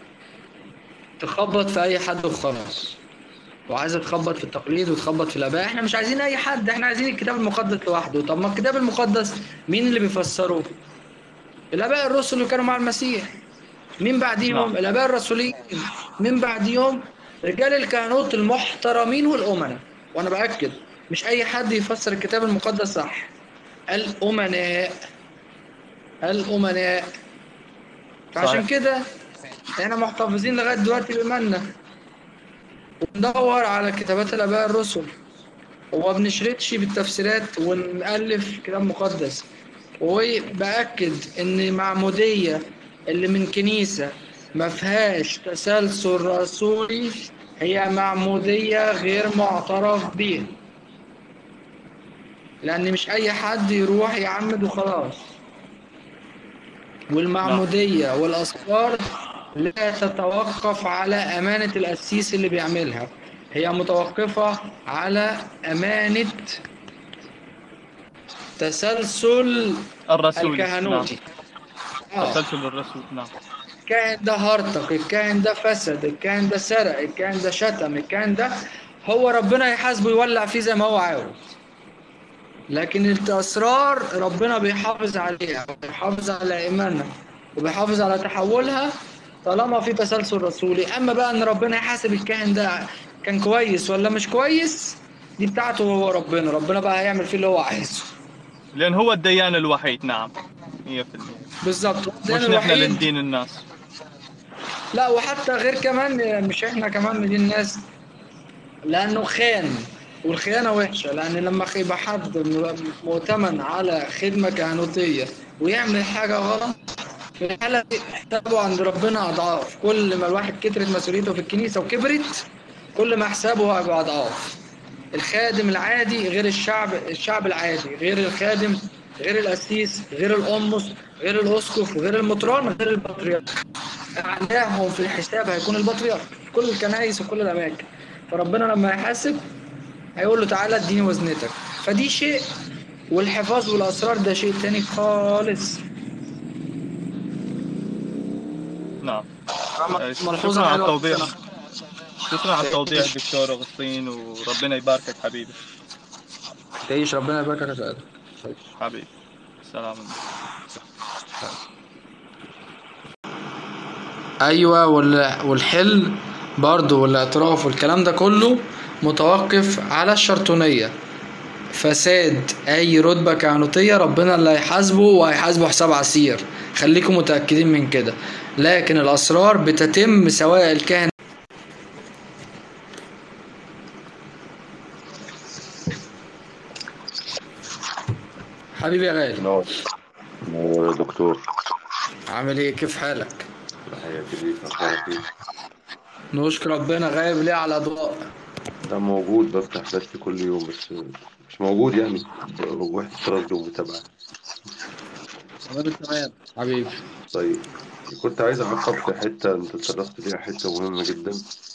تخبط في اي حد وخلاص وعايزة تخبط في التقليد وتخبط في الآباء احنا مش عايزين اي حد احنا عايزين الكتاب المقدس لوحده طب ما الكتاب المقدس مين اللي بيفسره الآباء الرسل اللي كانوا مع المسيح مين بعديهم نعم. الآباء الرسولين مين بعديهم رجال الكهنوت المحترمين والأمناء وأنا بأكد مش أي حد يفسر الكتاب المقدس صح الأمناء الأمناء فعشان صحيح. كده احنا محتفظين لغاية دلوقتي بإيماننا وندور على كتابات الآباء الرسل وما بنشردش بالتفسيرات ونألف كتاب مقدس وبأكد إن معمودية اللي من كنيسة ما فيهاش تسلسل رسولي هي معمودية غير معترف بيها لأن مش أي حد يروح يعمد وخلاص والمعمودية والأسفار لا تتوقف على أمانة القسيس اللي بيعملها هي متوقفة على أمانة تسلسل الرسول الكهنوتي نعم. آه. تسلسل الرسول نعم الكاهن ده هرطق الكاهن ده فسد الكاهن ده سرق الكاهن ده شتم الكاهن ده هو ربنا يحاسبه يولع فيه زي ما هو عاوز لكن الأسرار ربنا بيحافظ عليها وبيحافظ على إيمانها وبيحافظ على تحولها طالما في تسلسل رسولي أما بقى إن ربنا يحاسب الكاهن ده كان كويس ولا مش كويس دي بتاعته هو ربنا ربنا بقى هيعمل فيه اللي هو عايزه لان هو الديان الوحيد نعم 100% بالظبط مش ده نحن الوحيد اللي ندين الناس لا وحتى غير كمان مش احنا كمان من الناس لانه خان والخيانه وحشه لان لما يبقى حد م- مؤتمن على خدمه كهنوتيه ويعمل حاجه غلط في الحاله دي حسابه عند ربنا اضعاف كل ما الواحد كترت مسؤوليته في الكنيسه وكبرت كل ما حسابه هيبقى اضعاف الخادم العادي غير الشعب الشعب العادي غير الخادم غير القسيس غير القمص غير الاسقف غير المطران غير البطريرك اعلاهم في الحساب هيكون البطريرك في كل الكنائس وكل الاماكن فربنا لما يحاسب هيقول له تعالى اديني وزنتك فدي شيء والحفاظ والاسرار ده شيء تاني خالص نعم ملحوظه شكرا على حلوه التوضيح شكرا على التوضيح دكتور اغسطين وربنا يباركك حبيبي تعيش ربنا يباركك يا سعد حبيبي سلام ايوه وال- والحل برضه والاعتراف والكلام ده كله متوقف على الشرطونيه فساد اي رتبه كهنوتيه ربنا اللي هيحاسبه وهيحاسبه حساب عسير خليكم متاكدين من كده لكن الاسرار بتتم سواء الكاهن حبيبي يا غالي نور نور يا دكتور عامل ايه كيف حالك تحياتي ليك أخبارك إيه؟ نشكر ربنا غايب ليه على اضواء ده موجود بفتح بس كل يوم بس مش موجود يعني وحدة تردد ومتابعة تمام تمام حبيبي طيب كنت عايز أعقب في حتة أنت اتطرقت فيها حتة مهمة جدا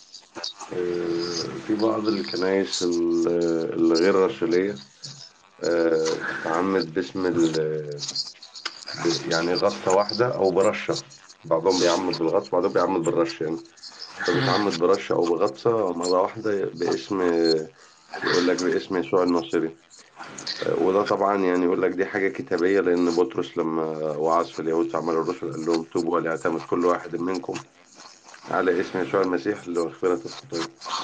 آه، في بعض الكنائس ال- الغير رسولية آه، تتعمد باسم ال- ب- يعني غطة واحدة أو برشة بعضهم بيعمد بالغطس بعضهم بيعمد بالرش يعني فبيتعمد برشة أو بغطسة مرة واحدة باسم يقول لك باسم يسوع الناصري آه، وده طبعا يعني يقول لك دي حاجة كتابية لأن بطرس لما وعظ في اليهود في أعمال الرسل قال لهم توبوا وليعتمد كل واحد منكم على اسم يسوع المسيح لمغفرة الخطايا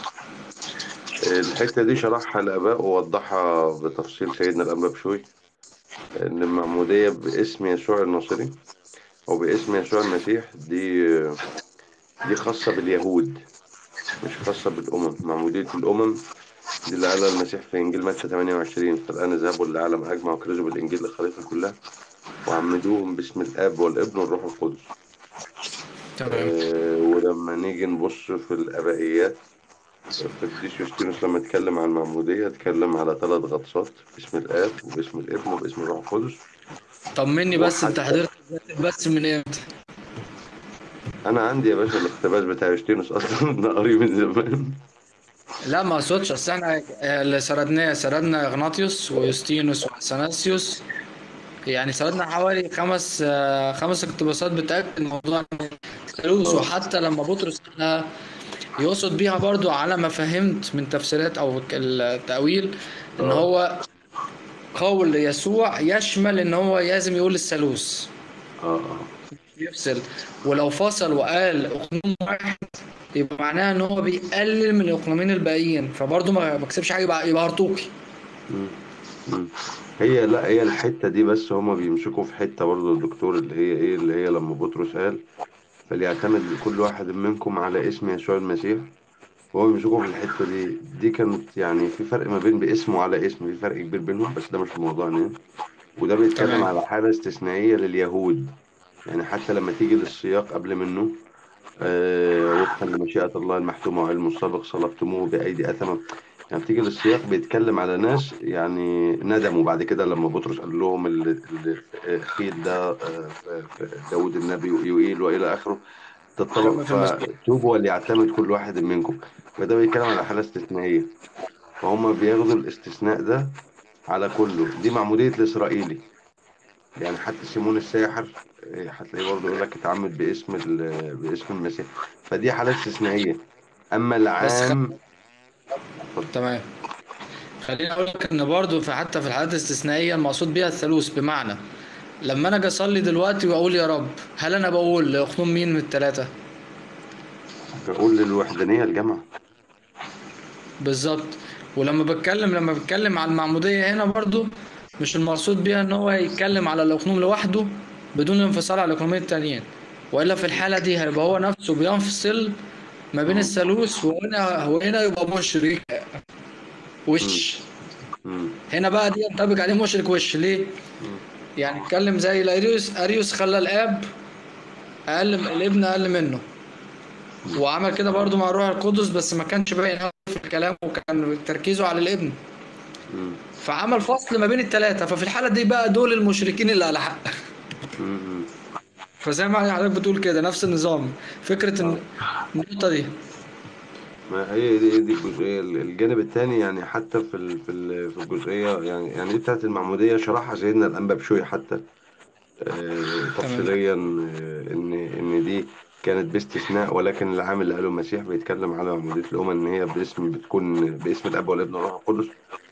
الحتة دي شرحها الآباء ووضحها بتفصيل سيدنا الأنبا بشوي إن المعمودية باسم يسوع الناصري أو باسم يسوع المسيح دي دي خاصة باليهود مش خاصة بالأمم معمودية الأمم دي اللي قالها المسيح في إنجيل متى 28 فالآن اذهبوا للعالم أجمع وكرزوا بالإنجيل للخليقة كلها وعمدوهم باسم الآب والابن والروح القدس تمام آه، ولما نيجي نبص في الآبائيات القديس يوستينوس لما اتكلم عن المعمودية اتكلم على ثلاث غطسات باسم الآب وباسم الابن وباسم الروح القدس طمني بس انت وحتى- حضرت بس من امتى أنا عندي يا باشا الاقتباس بتاع يوستينوس أصلا ده قريب من زمان لا ما اقصدش اصل احنا اللي سردناه سردنا اغناطيوس ويوستينوس واثناسيوس يعني سردنا حوالي خمس آه، خمس اقتباسات بتاكد الموضوع الثالوث وحتى لما بطرس قالها يقصد بيها برضو على ما فهمت من تفسيرات او التأويل ان آه. هو قول يسوع يشمل ان هو لازم يقول الثالوث اه اه يفصل ولو فصل وقال اقنوم واحد يبقى معناها ان هو بيقلل من الاقنومين الباقيين فبرضه ما ما كسبش حاجه يبقى يبقى هرطوقي مم. مم. هي لا هي الحتة دي بس هما بيمسكوا في حتة برضه الدكتور اللي هي ايه اللي هي لما بطرس قال فليعتمد كل واحد منكم على اسم يسوع المسيح وهو بيمسكوا في الحتة دي دي كانت يعني في فرق ما بين باسم وعلى اسم في فرق كبير بينهم بس ده مش الموضوع يعني وده بيتكلم تمام. على حالة استثنائية لليهود يعني حتى لما تيجي للسياق قبل منه آه وفقا لمشيئة الله المحتومة وعلمه السابق صلبتموه بأيدي أثمة يعني بتيجي للسياق بيتكلم على ناس يعني ندموا بعد كده لما بطرس قال لهم ال- ال- الخيل ده آه، ف- ف- داود النبي ويوئيل وإلى آخره تطلق في المسبح. فتوبوا وليعتمد كل واحد منكم فده بيتكلم على حالة استثنائية فهم بياخدوا الاستثناء ده على كله دي معمودية الإسرائيلي يعني حتى سيمون الساحر إيه، هتلاقيه برضه يقول لك اتعمد باسم ال- باسم المسيح فدي حالات استثنائية أما العام تمام خليني اقول لك ان برضه في حتى في الحالات الاستثنائيه المقصود بيها الثالوث بمعنى لما انا اجي اصلي دلوقتي واقول يا رب هل انا بقول لاخنوم مين من الثلاثه بقول للوحدانية الجامعة بالظبط ولما بتكلم لما بتكلم على المعموديه هنا برضه مش المقصود بيها ان هو يتكلم على الاخنوم لوحده بدون انفصال على الاخنومين التانيين والا في الحاله دي هيبقى هو نفسه بينفصل ما بين الثالوث وهنا وهنا يبقى مشرك وش مم. هنا بقى دي ينطبق عليه مشرك وش ليه؟ يعني اتكلم زي الاريوس اريوس خلى الاب اقل الابن اقل منه وعمل كده برضو مع الروح القدس بس ما كانش باين قوي في الكلام وكان تركيزه على الابن مم. فعمل فصل ما بين الثلاثه ففي الحاله دي بقى دول المشركين اللي على حق مم. فزي ما حضرتك بتقول كده نفس النظام فكره ان النقطه دي ما هي دي, دي الجزئية الجانب الثاني يعني حتى في ال- في ال- في الجزئية يعني يعني دي بتاعت المعمودية شرحها سيدنا الأنبا بشوي حتى آه، تفصيليا آه، إن إن دي كانت باستثناء ولكن العام اللي قاله المسيح بيتكلم على معمودية الأمم إن هي باسم بتكون باسم الأب والابن والروح القدس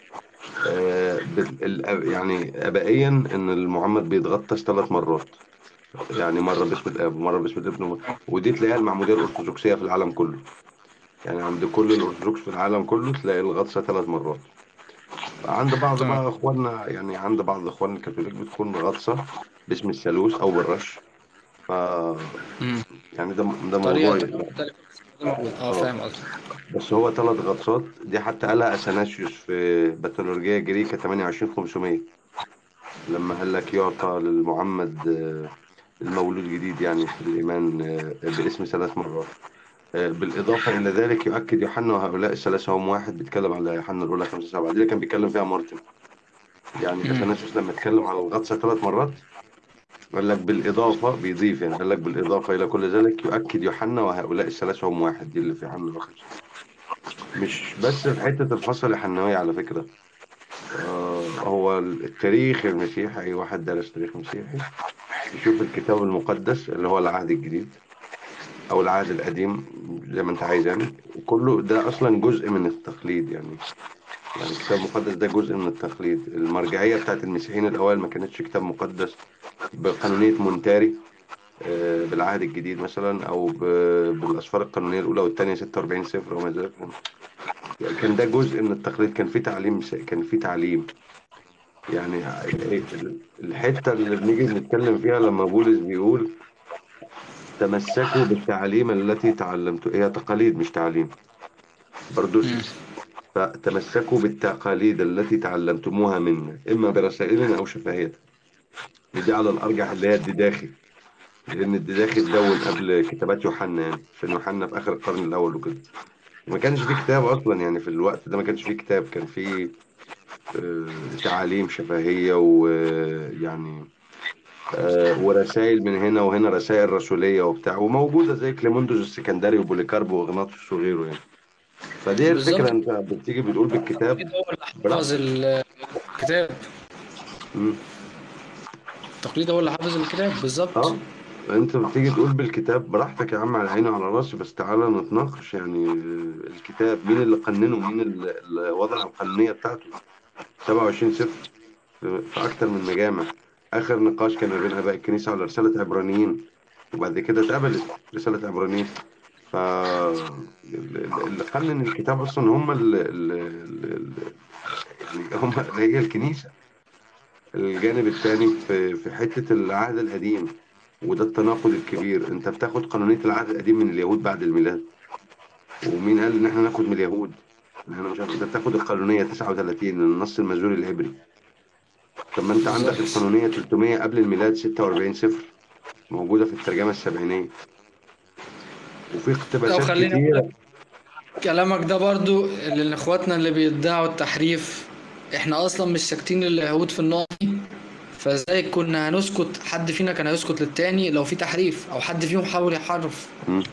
آه، بال- الأب- يعني آبائيا إن المعمد بيتغطس ثلاث مرات يعني مرة باسم الآب ومرة باسم الابن ودي تلاقيها المعمودية الأرثوذكسية في العالم كله يعني عند كل الأرثوذكس في العالم كله تلاقي الغطسة ثلاث مرات عند بعض تمام. بقى إخواننا يعني عند بعض إخواننا الكاثوليك بتكون غطسة باسم الثالوث أو بالرش ف مم. يعني ده ده موضوع طريقه يعني. مختلفه اه فاهم قصدك بس هو ثلاث غطسات دي حتى قالها أثناسيوس في بطلورجية جريكا 28500 لما قال لك يعطى للمعمد آه، المولود جديد يعني في الإيمان آه، باسم ثلاث مرات آه، بالإضافة إلى ذلك يؤكد يوحنا وهؤلاء الثلاثة هم واحد بيتكلم على يوحنا الأولى خمسة سبعة دي اللي كان بيتكلم فيها مارتن يعني مم. اثناسيوس لما اتكلم على الغطسة ثلاث مرات قال لك بالإضافة بيضيف يعني قال لك بالإضافة إلى كل ذلك يؤكد يوحنا وهؤلاء الثلاثة هم واحد دي اللي في يوحنا الأولى خمسة مش بس في حتة الفصل الحنوية على فكرة آه هو التاريخ المسيحي أي واحد درس تاريخ مسيحي يشوف الكتاب المقدس اللي هو العهد الجديد او العهد القديم زي ما انت عايز يعني وكله ده اصلا جزء من التقليد يعني يعني الكتاب المقدس ده جزء من التقليد المرجعيه بتاعت المسيحيين الاوائل ما كانتش كتاب مقدس بقانونيه مونتاري آه، بالعهد الجديد مثلا او ب- بالاسفار القانونيه الاولى والثانيه 46 صفر وما ذلك يعني كان ده جزء من التقليد كان في تعليم كان في تعليم يعني الحته اللي بنيجي نتكلم فيها لما بولس بيقول تمسكوا بالتعاليم التي تعلمتوا هي تقاليد مش تعليم بردوسي فتمسكوا بالتقاليد التي تعلمتموها منا إما برسائلنا أو شفاهية ودي على الأرجح اللي هي الدداخي لأن الدداخي اتدون قبل كتابات يوحنا يعني عشان يوحنا في آخر القرن الأول وكده وما كانش في كتاب أصلا يعني في الوقت ده ما كانش في كتاب كان في آه، تعاليم شفهية ويعني ورسائل من هنا وهنا رسائل رسولية وبتاع وموجودة زي كليموندوس السكندري وبوليكارب واغناطيوس وغيره يعني فدي بالظبط. الفكرة انت بتيجي بتقول بالكتاب التقليد هو اللي حافظ الكتاب مم. التقليد هو اللي حافظ الكتاب بالظبط اه انت بتيجي تقول بالكتاب براحتك يا عم على عيني وعلى راسي بس تعالى نتناقش يعني آه، الكتاب مين اللي قننه مين اللي اللي وضع القانونية بتاعته 27 صفر في في أكتر من مجامع آخر نقاش كان ما بين آباء الكنيسة على رسالة عبرانيين وبعد كده اتقبلت رسالة عبرانيين ف اللي قنن الكتاب أصلا هم ال ال ال يعني هم هي الكنيسة الجانب الثاني في في حتة العهد القديم وده التناقض الكبير انت بتاخد قانونية العهد القديم من اليهود بعد الميلاد ومين قال ان احنا ناخد من اليهود احنا مش عارف انت بتاخد القانونية 39 من النص المازوري العبري طب ما انت عندك بالظبط. القانونية 300 قبل الميلاد 46 صفر موجودة في الترجمة السبعينية وفي لو اقتباسات خليني أقول كتيرة لك كلامك ده برضو لاخواتنا اللي بيدعوا التحريف احنا اصلا مش ساكتين لليهود في النقط دي فازاي كنا هنسكت حد فينا كان هيسكت للتاني لو في تحريف او حد فيهم حاول يحرف مم.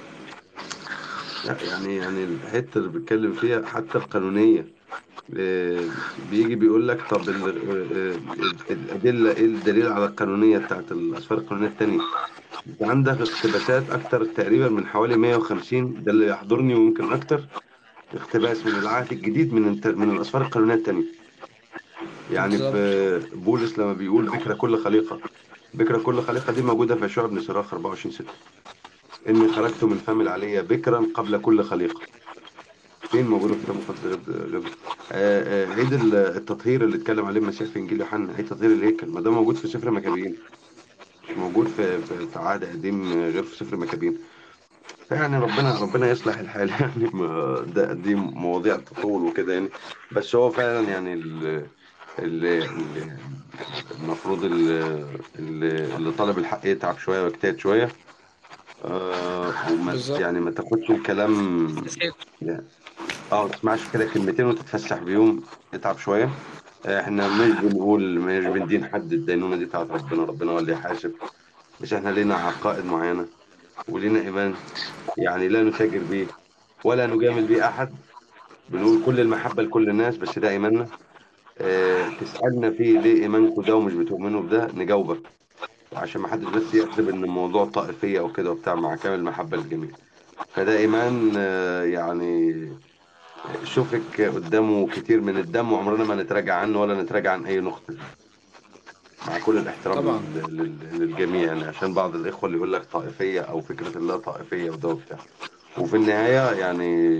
لا يعني يعني الحتة اللي بتكلم فيها حتى القانونية آه، بيجي بيقول لك طب ال- آه، الأدلة إيه الدليل على القانونية بتاعت الأسفار القانونية التانية أنت عندك اقتباسات أكتر تقريبا من حوالي 150 ده اللي يحضرني ويمكن أكتر اقتباس من العهد الجديد من الت- من الاسفار القانونيه الثانيه يعني بالظبط في بولس لما بيقول بكرة كل خليقه بكرة كل خليقه دي موجوده في يشوع بن سراخ 24 6 اني خرجت من فم العليه بكرا قبل كل خليقه فين موجوده في الكتاب المقدس غير غير آه، آه، عيد ال- التطهير اللي اتكلم عليه المسيح في انجيل يوحنا عيد تطهير الهيكل ما ده موجود في سفر مكابين مش موجود في في في عهد قديم غير في سفر مكابين فيعني ربنا ربنا يصلح الحال يعني ما ده دي مواضيع تطول وكده يعني بس هو فعلا يعني ال ال- ال- المفروض ال- ال- اللي طالب الحق يتعب شويه ويجتهد شويه آه وما بالظبط يعني ما تاخدش الكلام يعني اه ما تسمعش كده كلمتين وتتفسح بيهم اتعب شويه آه، احنا مش بنقول مش بندين حد الدينونه دي بتاعت ربنا ربنا هو اللي يحاسب بس احنا لينا عقائد معينه ولينا ايمان يعني لا نتاجر بيه ولا نجامل بيه احد بنقول كل المحبه لكل الناس بس ده ايماننا اه تسالنا فيه ليه ايمانكم ده ومش بتؤمنوا بده نجاوبك عشان ما حدش بس يحسب ان الموضوع طائفيه او كده وبتاع مع كامل المحبه للجميع فده ايمان آه، يعني شوفك قدامه كتير من الدم وعمرنا ما نتراجع عنه ولا نتراجع عن اي نقطه مع كل الاحترام طبعا لل- لل- للجميع يعني عشان بعض الاخوه اللي يقول لك طائفيه او فكره اللا طائفيه وده وبتاع وفي النهايه يعني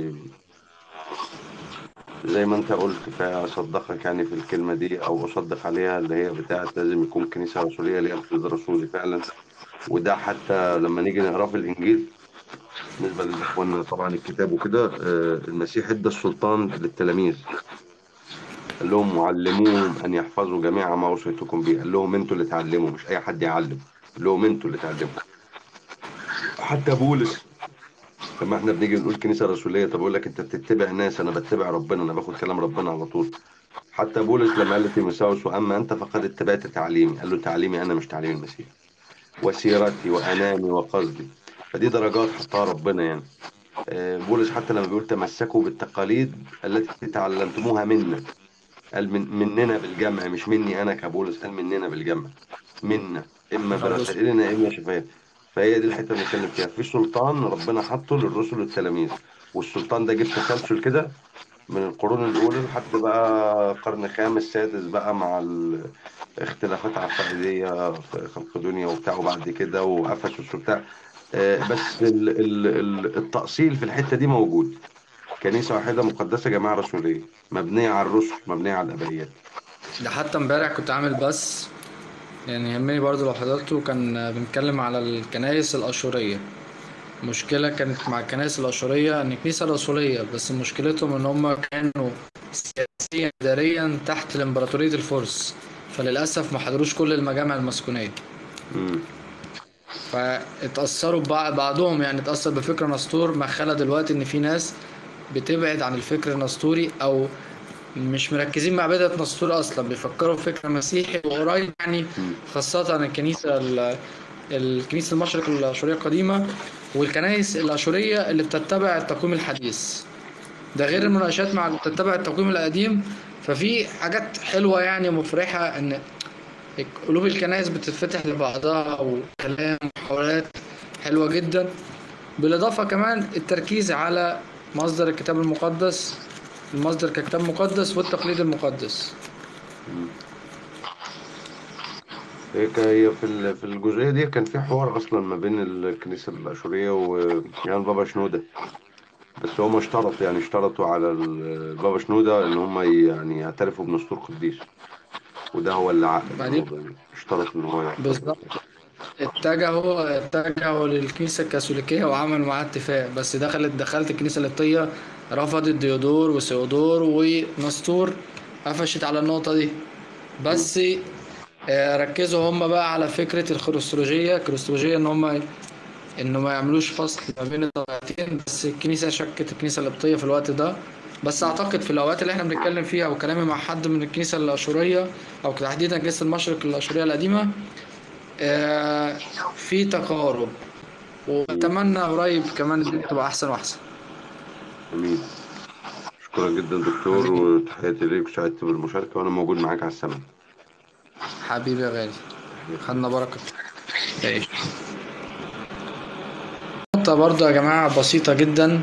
زي ما انت قلت فاصدقك يعني في الكلمه دي او اصدق عليها اللي هي بتاعت لازم يكون كنيسه رسوليه ليها الفيض رسولي فعلا وده حتى لما نيجي نقراه في الانجيل بالنسبه للاخوان طبعا الكتاب وكده آه، المسيح ادى السلطان للتلاميذ قال لهم وعلموهم ان يحفظوا جميع ما وصيتكم به قال لهم انتوا اللي تعلموا مش اي حد يعلم قال لهم انتوا اللي تعلموا حتى بولس لما احنا بنيجي نقول كنيسه رسوليه طب يقول لك انت بتتبع ناس انا بتبع ربنا انا باخد كلام ربنا على طول حتى بولس لما قال لتيموثاوس واما انت فقد اتبعت تعليمي قال له تعليمي انا مش تعليم المسيح وسيرتي وانامي وقصدي فدي درجات حطها ربنا يعني آه، بولس حتى لما بيقول تمسكوا بالتقاليد التي تعلمتموها منا قال من مننا بالجمع مش مني انا كبولس قال مننا بالجمع منا اما برسائلنا اما شفاف فهي دي الحته اللي بنتكلم فيها في سلطان ربنا حاطه للرسل والتلاميذ والسلطان ده جه تسلسل كده من القرون الاولى لحد بقى قرن خامس سادس بقى مع الاختلافات عقائديه في خلق دنيا وبتاع وبعد كده وافسس وبتاع آه، بس ال- ال- ال- التأصيل في الحته دي موجود كنيسه واحده مقدسه جماعه رسوليه مبنيه على الرسل مبنيه على الابائيات ده حتى امبارح كنت عامل بس يعني يهمني برضو لو حضرته كان بنتكلم على الكنائس الأشورية مشكلة كانت مع الكنائس الأشورية إن كنيسة رسولية بس مشكلتهم إن هم كانوا سياسيا إداريا تحت الإمبراطورية الفرس فللأسف ما حضروش كل المجامع المسكونية مم. فاتأثروا ببعض بعضهم يعني اتأثر بفكر نسطور ما خلى دلوقتي إن في ناس بتبعد عن الفكر النسطوري أو مش مركزين مع بدعة نسطور أصلا بيفكروا في فكر مسيحي وقريب يعني مم. خاصة الكنيسة ال- الكنيسة المشرق الأشورية القديمة والكنائس الأشورية اللي بتتبع التقويم الحديث ده غير المناقشات مع اللي بتتبع التقويم القديم ففي حاجات حلوة يعني مفرحة إن قلوب الكنائس بتتفتح لبعضها وكلام وحوارات حلوة جدا بالإضافة كمان التركيز على مصدر الكتاب المقدس المصدر ككتاب مقدس والتقليد المقدس هي كا- هي في ال- في الجزئيه دي كان في حوار اصلا ما بين الكنيسه الاشوريه ويان بابا شنوده بس هم اشترطوا يعني اشترطوا على ال- بابا شنوده ان هم ي- يعني يعترفوا بنسطور قديس وده هو اللي عقد بعدين الموضوع يعني اشترط ان هو يعترف بالظبط اتجهوا اتجهوا للكنيسة الكاثوليكية وعملوا معاها اتفاق بس دخلت دخلت الكنيسة القبطية رفضت ديودور وسيودور ونسطور قفشت على النقطة دي بس آه، ركزوا هم بقى على فكرة الكروستولوجية الكروستولوجية ان هم انه ما يعملوش فصل ما بين الطبيعتين بس الكنيسة شكت الكنيسة القبطية في الوقت ده بس اعتقد في الاوقات اللي احنا بنتكلم فيها وكلامي مع حد من الكنيسة الاشورية او تحديدا كنيسة المشرق الاشورية القديمة آه، في تقارب واتمنى قريب كمان الدنيا تبقى احسن واحسن امين شكرا جدا دكتور حبيبي وتحياتي ليك وسعدت بالمشاركه وانا موجود معاك على السمع حبيبي يا غالي خدنا بركة تعيش نقطة برضه يا جماعة بسيطة جدا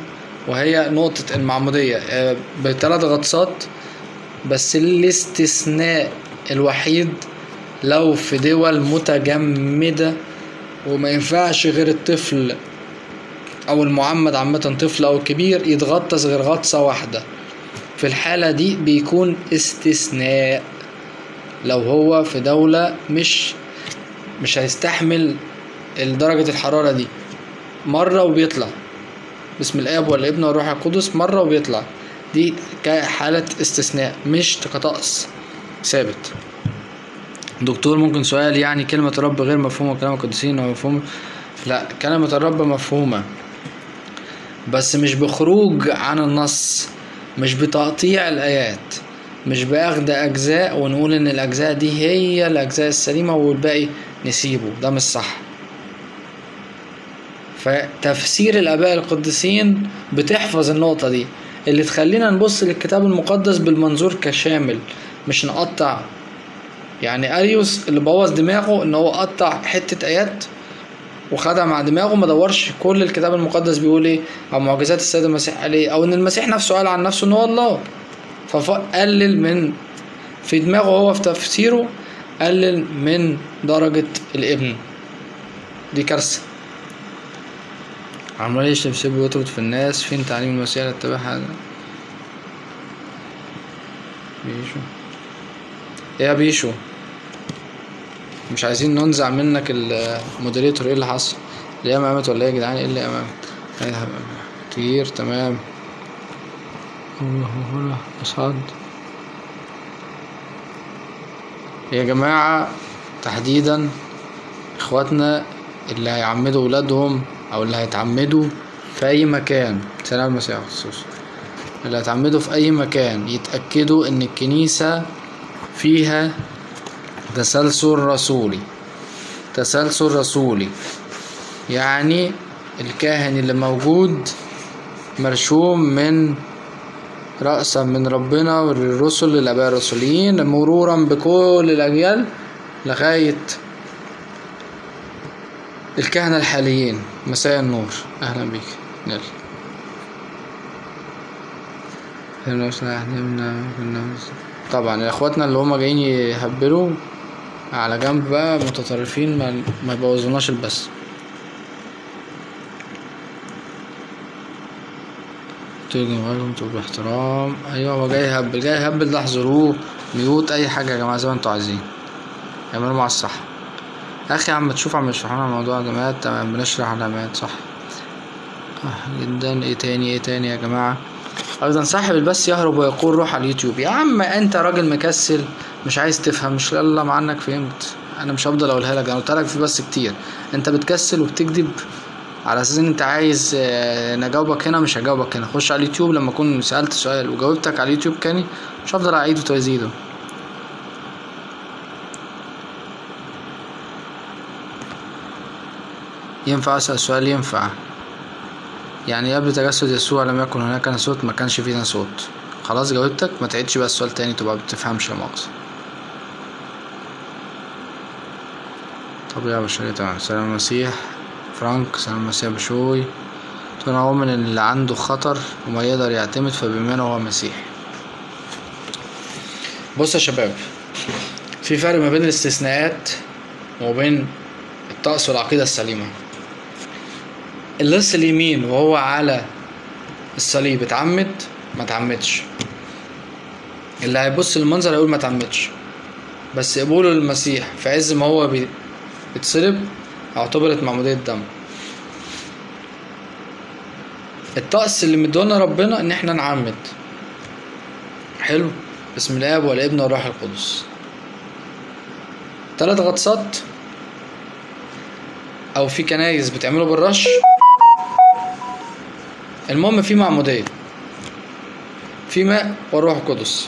وهي نقطة المعمودية آه، بثلاث غطسات بس الاستثناء الوحيد لو في دول متجمدة وما ينفعش غير الطفل أو المعمد عامة طفل أو كبير يتغطس غير غطسة واحدة في الحالة دي بيكون استثناء لو هو في دولة مش مش هيستحمل درجة الحرارة دي مرة وبيطلع باسم الآب والابن والروح القدس مرة وبيطلع دي كحالة استثناء مش كطقس ثابت دكتور ممكن سؤال يعني كلمة رب غير مفهومة وكلام القديسين هو مفهوم لا كلمة الرب مفهومة بس مش بخروج عن النص مش بتقطيع الآيات مش بأخد أجزاء ونقول إن الأجزاء دي هي الأجزاء السليمة والباقي نسيبه ده مش صح فتفسير الآباء القديسين بتحفظ النقطة دي اللي تخلينا نبص للكتاب المقدس بالمنظور كشامل مش نقطع يعني أريوس اللي بوظ دماغه إن هو قطع حتة آيات وخدها مع دماغه ما دورش كل الكتاب المقدس بيقول ايه او معجزات السيد المسيح قال ايه او ان المسيح نفسه قال عن نفسه ان هو الله فقلل من في دماغه هو في تفسيره قلل من درجة الابن دي كارثة عمال يشتم سيب ويطرد في الناس فين تعليم المسيح اللي اتبعها ده بيشو ايه يا بيشو مش عايزين ننزع منك المودريتور ايه اللي حصل الايام قامت ولا ايه يا جدعان ايه اللي قامت كتير تمام أصعد يا جماعة تحديدا اخواتنا اللي هيعمدوا ولادهم او اللي هيتعمدوا في اي مكان سلام المسيح خصوص اللي هيتعمدوا في اي مكان يتأكدوا ان الكنيسة فيها تسلسل رسولي تسلسل رسولي يعني الكاهن اللي موجود مرشوم من رأسا من ربنا والرسل للآباء الرسوليين مرورا بكل الأجيال لغاية الكهنة الحاليين مساء النور أهلا بيك نل طبعا اخواتنا اللي هما جايين يهبلوا على جنب بقى متطرفين ما, ما يبوظوناش البث تيجي معاكم تبقى باحترام ايوه هو جاي يهبل جاي يهبل ده احذروه ميوت اي حاجة يا جماعة زي ما انتوا عايزين اعملوا مع الصح اخي عم تشوف عم يشرح لنا موضوع علامات تمام بنشرح علامات صح صح جدا ايه تاني ايه تاني يا جماعة ايضا صاحب البث يهرب ويقول روح على اليوتيوب يا عم انت راجل مكسل مش عايز تفهم مش يلا مع انك فهمت انا مش هفضل اقولها لك انا قلت لك في بس كتير انت بتكسل وبتكذب على اساس ان انت عايز آه، نجاوبك هنا مش هجاوبك هنا خش على اليوتيوب لما اكون سألت سؤال وجاوبتك على اليوتيوب تاني مش هفضل اعيده وازيده ينفع اسأل سؤال ينفع يعني قبل تجسد يسوع لم يكن هناك صوت ما كانش فينا صوت خلاص جاوبتك ما تعيدش بقى السؤال تاني تبقى بتفهمش يا مؤاخذة طبيعة بشرية تمام سلام المسيح فرانك سلام المسيح بشوي تكون هو من اللي عنده خطر وما يقدر يعتمد فبإيمانه هو مسيح بص يا شباب في فرق ما بين الاستثناءات وبين الطقس والعقيدة السليمة اللص اليمين وهو على الصليب اتعمد ما اتعمدش اللي هيبص للمنظر هيقول ما اتعمدش بس قبوله للمسيح في عز ما هو بي- بيتصلب اعتبرت معمودية دم الطقس اللي مدونا ربنا ان احنا نعمد حلو بسم الاب والابن والروح القدس تلات غطسات او في كنايس بتعمله بالرش المهم في معمودية في ماء والروح القدس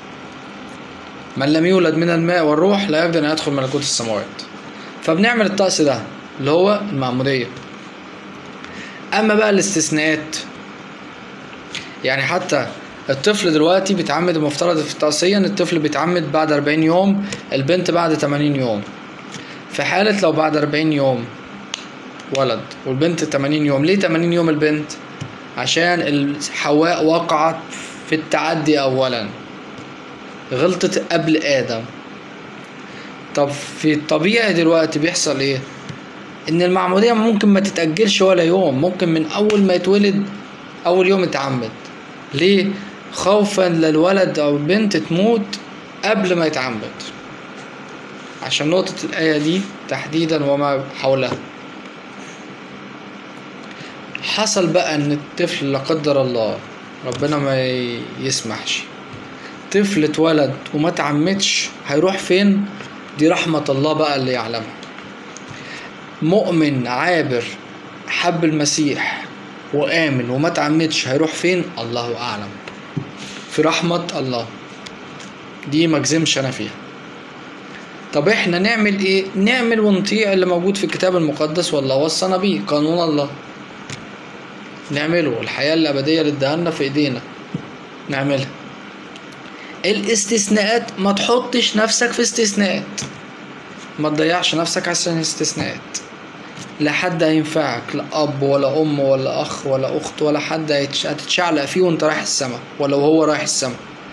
من لم يولد من الماء والروح لا يقدر ان يدخل ملكوت السماوات فبنعمل الطقس ده اللي هو المعمودية اما بقى الاستثناءات يعني حتى الطفل دلوقتي بيتعمد المفترض في التقصية ان الطفل بيتعمد بعد 40 يوم البنت بعد 80 يوم في حالة لو بعد 40 يوم ولد والبنت 80 يوم ليه 80 يوم البنت عشان ال- حواء وقعت في التعدي اولا غلطت قبل ادم طب في الطبيعي دلوقتي بيحصل ايه ان المعمودية ممكن ما تتأجلش ولا يوم ممكن من اول ما يتولد اول يوم يتعمد ليه خوفا للولد او البنت تموت قبل ما يتعمد عشان نقطة الآية دي تحديدا وما حولها حصل بقى ان الطفل لا قدر الله ربنا ما ي- يسمحش طفل اتولد وما تعمدش هيروح فين دي رحمة الله بقى اللي يعلمها مؤمن عابر حب المسيح وآمن وما تعمدش هيروح فين الله أعلم في رحمة الله دي مجزمش أنا فيها طب احنا نعمل ايه نعمل ونطيع اللي موجود في الكتاب المقدس والله وصانا بيه قانون الله نعمله الحياة الأبدية اللي اداها لنا في ايدينا نعملها الاستثناءات ما تحطش نفسك في استثناءات ما تضيعش نفسك عشان استثناءات لا حد هينفعك لا اب ولا ام ولا اخ ولا اخت ولا حد هيتش- هتتشعلق فيه وانت رايح السما ولا وهو رايح السما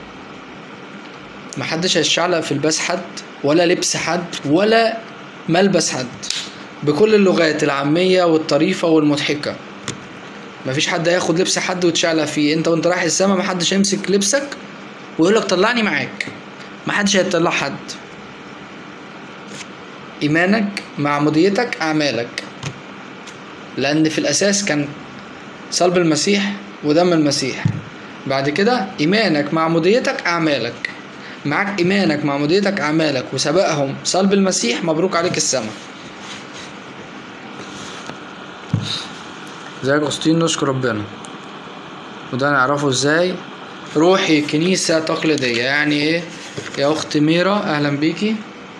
محدش هيتشعلق في لباس حد ولا لبس حد ولا ملبس حد بكل اللغات العامية والطريفة والمضحكة مفيش حد هياخد لبس حد ويتشعلق فيه انت وانت رايح السما محدش هيمسك لبسك ويقولك طلعني معاك محدش هيطلع حد ايمانك معموديتك اعمالك لان في الاساس كان صلب المسيح ودم المسيح بعد كده ايمانك معموديتك اعمالك معاك ايمانك معموديتك اعمالك وسبقهم صلب المسيح مبروك عليك السما زي اغسطين نشكر ربنا وده نعرفه ازاي روحي كنيسة تقليدية يعني ايه يا اخت ميرا اهلا بيكي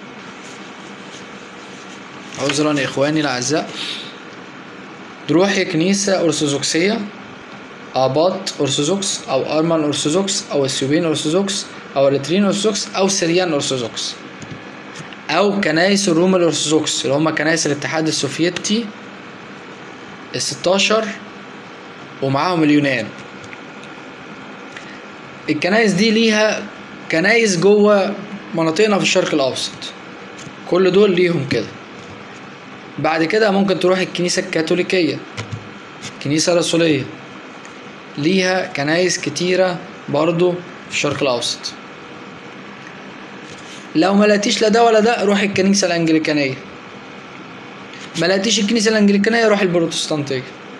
عذرا يا اخواني الاعزاء تروحي كنيسة ارثوذكسية اباط ارثوذكس او ارمن ارثوذكس او اثيوبيين ارثوذكس او اريتريين ارثوذكس او سريان ارثوذكس او كنايس الروم الارثوذكس اللي هم كنايس الاتحاد السوفيتي ال 16 ومعاهم اليونان الكنايس دي ليها كنايس جوه مناطقنا في الشرق الاوسط كل دول ليهم كده بعد كده ممكن تروح الكنيسة الكاثوليكية كنيسة رسولية ليها كنايس كتيرة برضو في الشرق الأوسط لو ما لقيتيش لا ده ولا ده روح الكنيسة الأنجليكانية ما لقيتيش الكنيسة الأنجليكانية روح البروتستانتية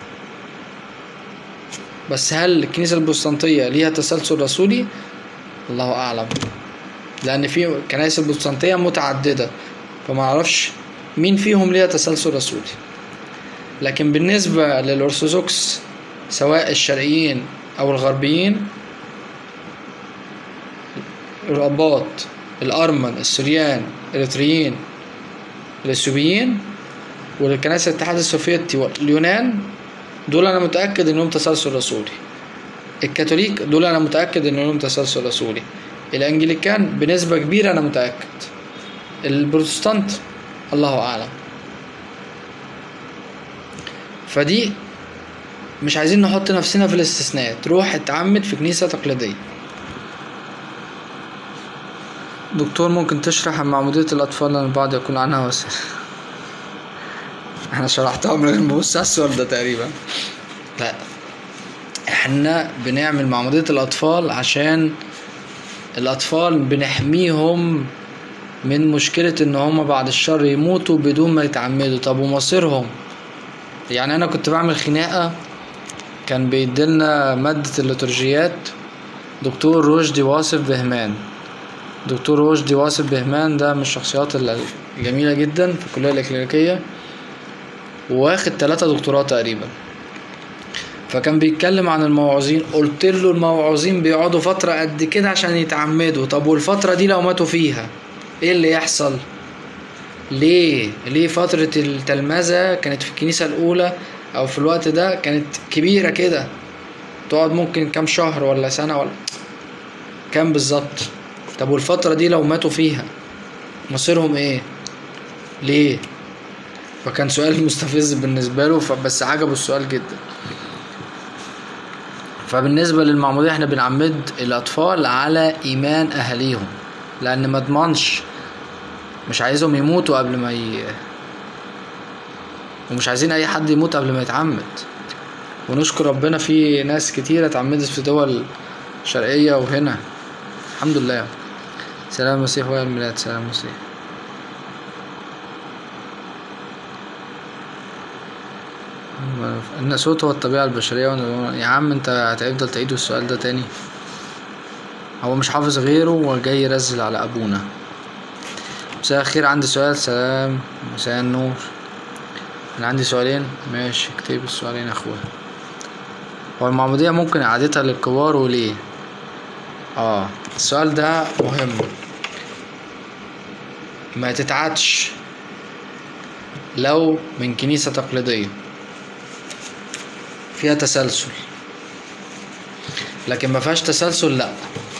بس هل الكنيسة البروتستانتية ليها تسلسل رسولي؟ الله أعلم لأن في كنائس البروتستانتية متعددة فما أعرفش مين فيهم ليها تسلسل رسولي لكن بالنسبة للأرثوذكس سواء الشرقيين أو الغربيين الرباط الأرمن السريان الإريتريين الإثيوبيين والكنائس الاتحاد السوفيتي واليونان دول أنا متأكد إنهم تسلسل رسولي الكاثوليك دول أنا متأكد إنهم تسلسل رسولي الأنجليكان بنسبة كبيرة أنا متأكد البروتستانت الله أعلم فدي مش عايزين نحط نفسنا في الاستثناءات روح اتعمد في كنيسة تقليدية دكتور ممكن تشرح عن معمودية الأطفال لأن البعض يكون عنها وسائل احنا شرحتها من غير ما نبص على السؤال ده تقريبا لا احنا بنعمل معمودية الأطفال عشان الأطفال بنحميهم من مشكلة إن هما بعد الشر يموتوا بدون ما يتعمدوا طب ومصيرهم يعني أنا كنت بعمل خناقة كان بيديلنا مادة الليتورجيات دكتور رشدي واصف بهمان دكتور رشدي واصف بهمان ده من الشخصيات الجميلة جدا في الكلية الإكلينيكية واخد تلاتة دكتوراه تقريبا فكان بيتكلم عن الموعظين قلت له الموعظين بيقعدوا فترة قد كده عشان يتعمدوا طب والفترة دي لو ماتوا فيها ايه اللي يحصل ليه ليه فترة التلمذة كانت في الكنيسة الأولى أو في الوقت ده كانت كبيرة كده تقعد ممكن كام شهر ولا سنة ولا كام بالظبط طب والفترة دي لو ماتوا فيها مصيرهم ايه ليه فكان سؤال مستفز بالنسبة له بس عجبه السؤال جدا فبالنسبة للمعمودية احنا بنعمد الأطفال على إيمان أهاليهم لأن ما ضمنش مش عايزهم يموتوا قبل ما ي... ومش عايزين أي حد يموت قبل ما يتعمد ونشكر ربنا في ناس كتيرة اتعمدت في دول شرقية وهنا الحمد لله سلام المسيح ويا الميلاد سلام المسيح الناسوت هو الطبيعة البشرية وأنا- يا عم انت هتفضل تعيد السؤال ده تاني هو مش حافظ غيره وجاي يرزل على أبونا مساء الخير عندي سؤال سلام مساء النور أنا عندي سؤالين ماشي اكتب السؤالين يا أخويا هو المعمودية ممكن إعادتها للكبار وليه؟ اه السؤال ده مهم ما تتعادش لو من كنيسة تقليدية فيها تسلسل لكن ما فيهاش تسلسل لا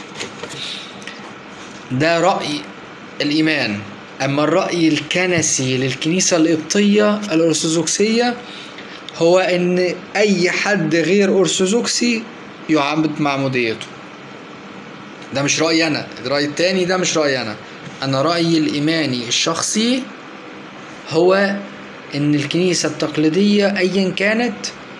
ده رأي الإيمان أما الرأي الكنسي للكنيسة القبطية الأرثوذكسية هو إن أي حد غير أرثوذكسي يعبد معموديته ده مش رأيي أنا الرأي التاني ده مش رأيي أنا أنا رأيي الإيماني الشخصي هو إن الكنيسة التقليدية أيا كانت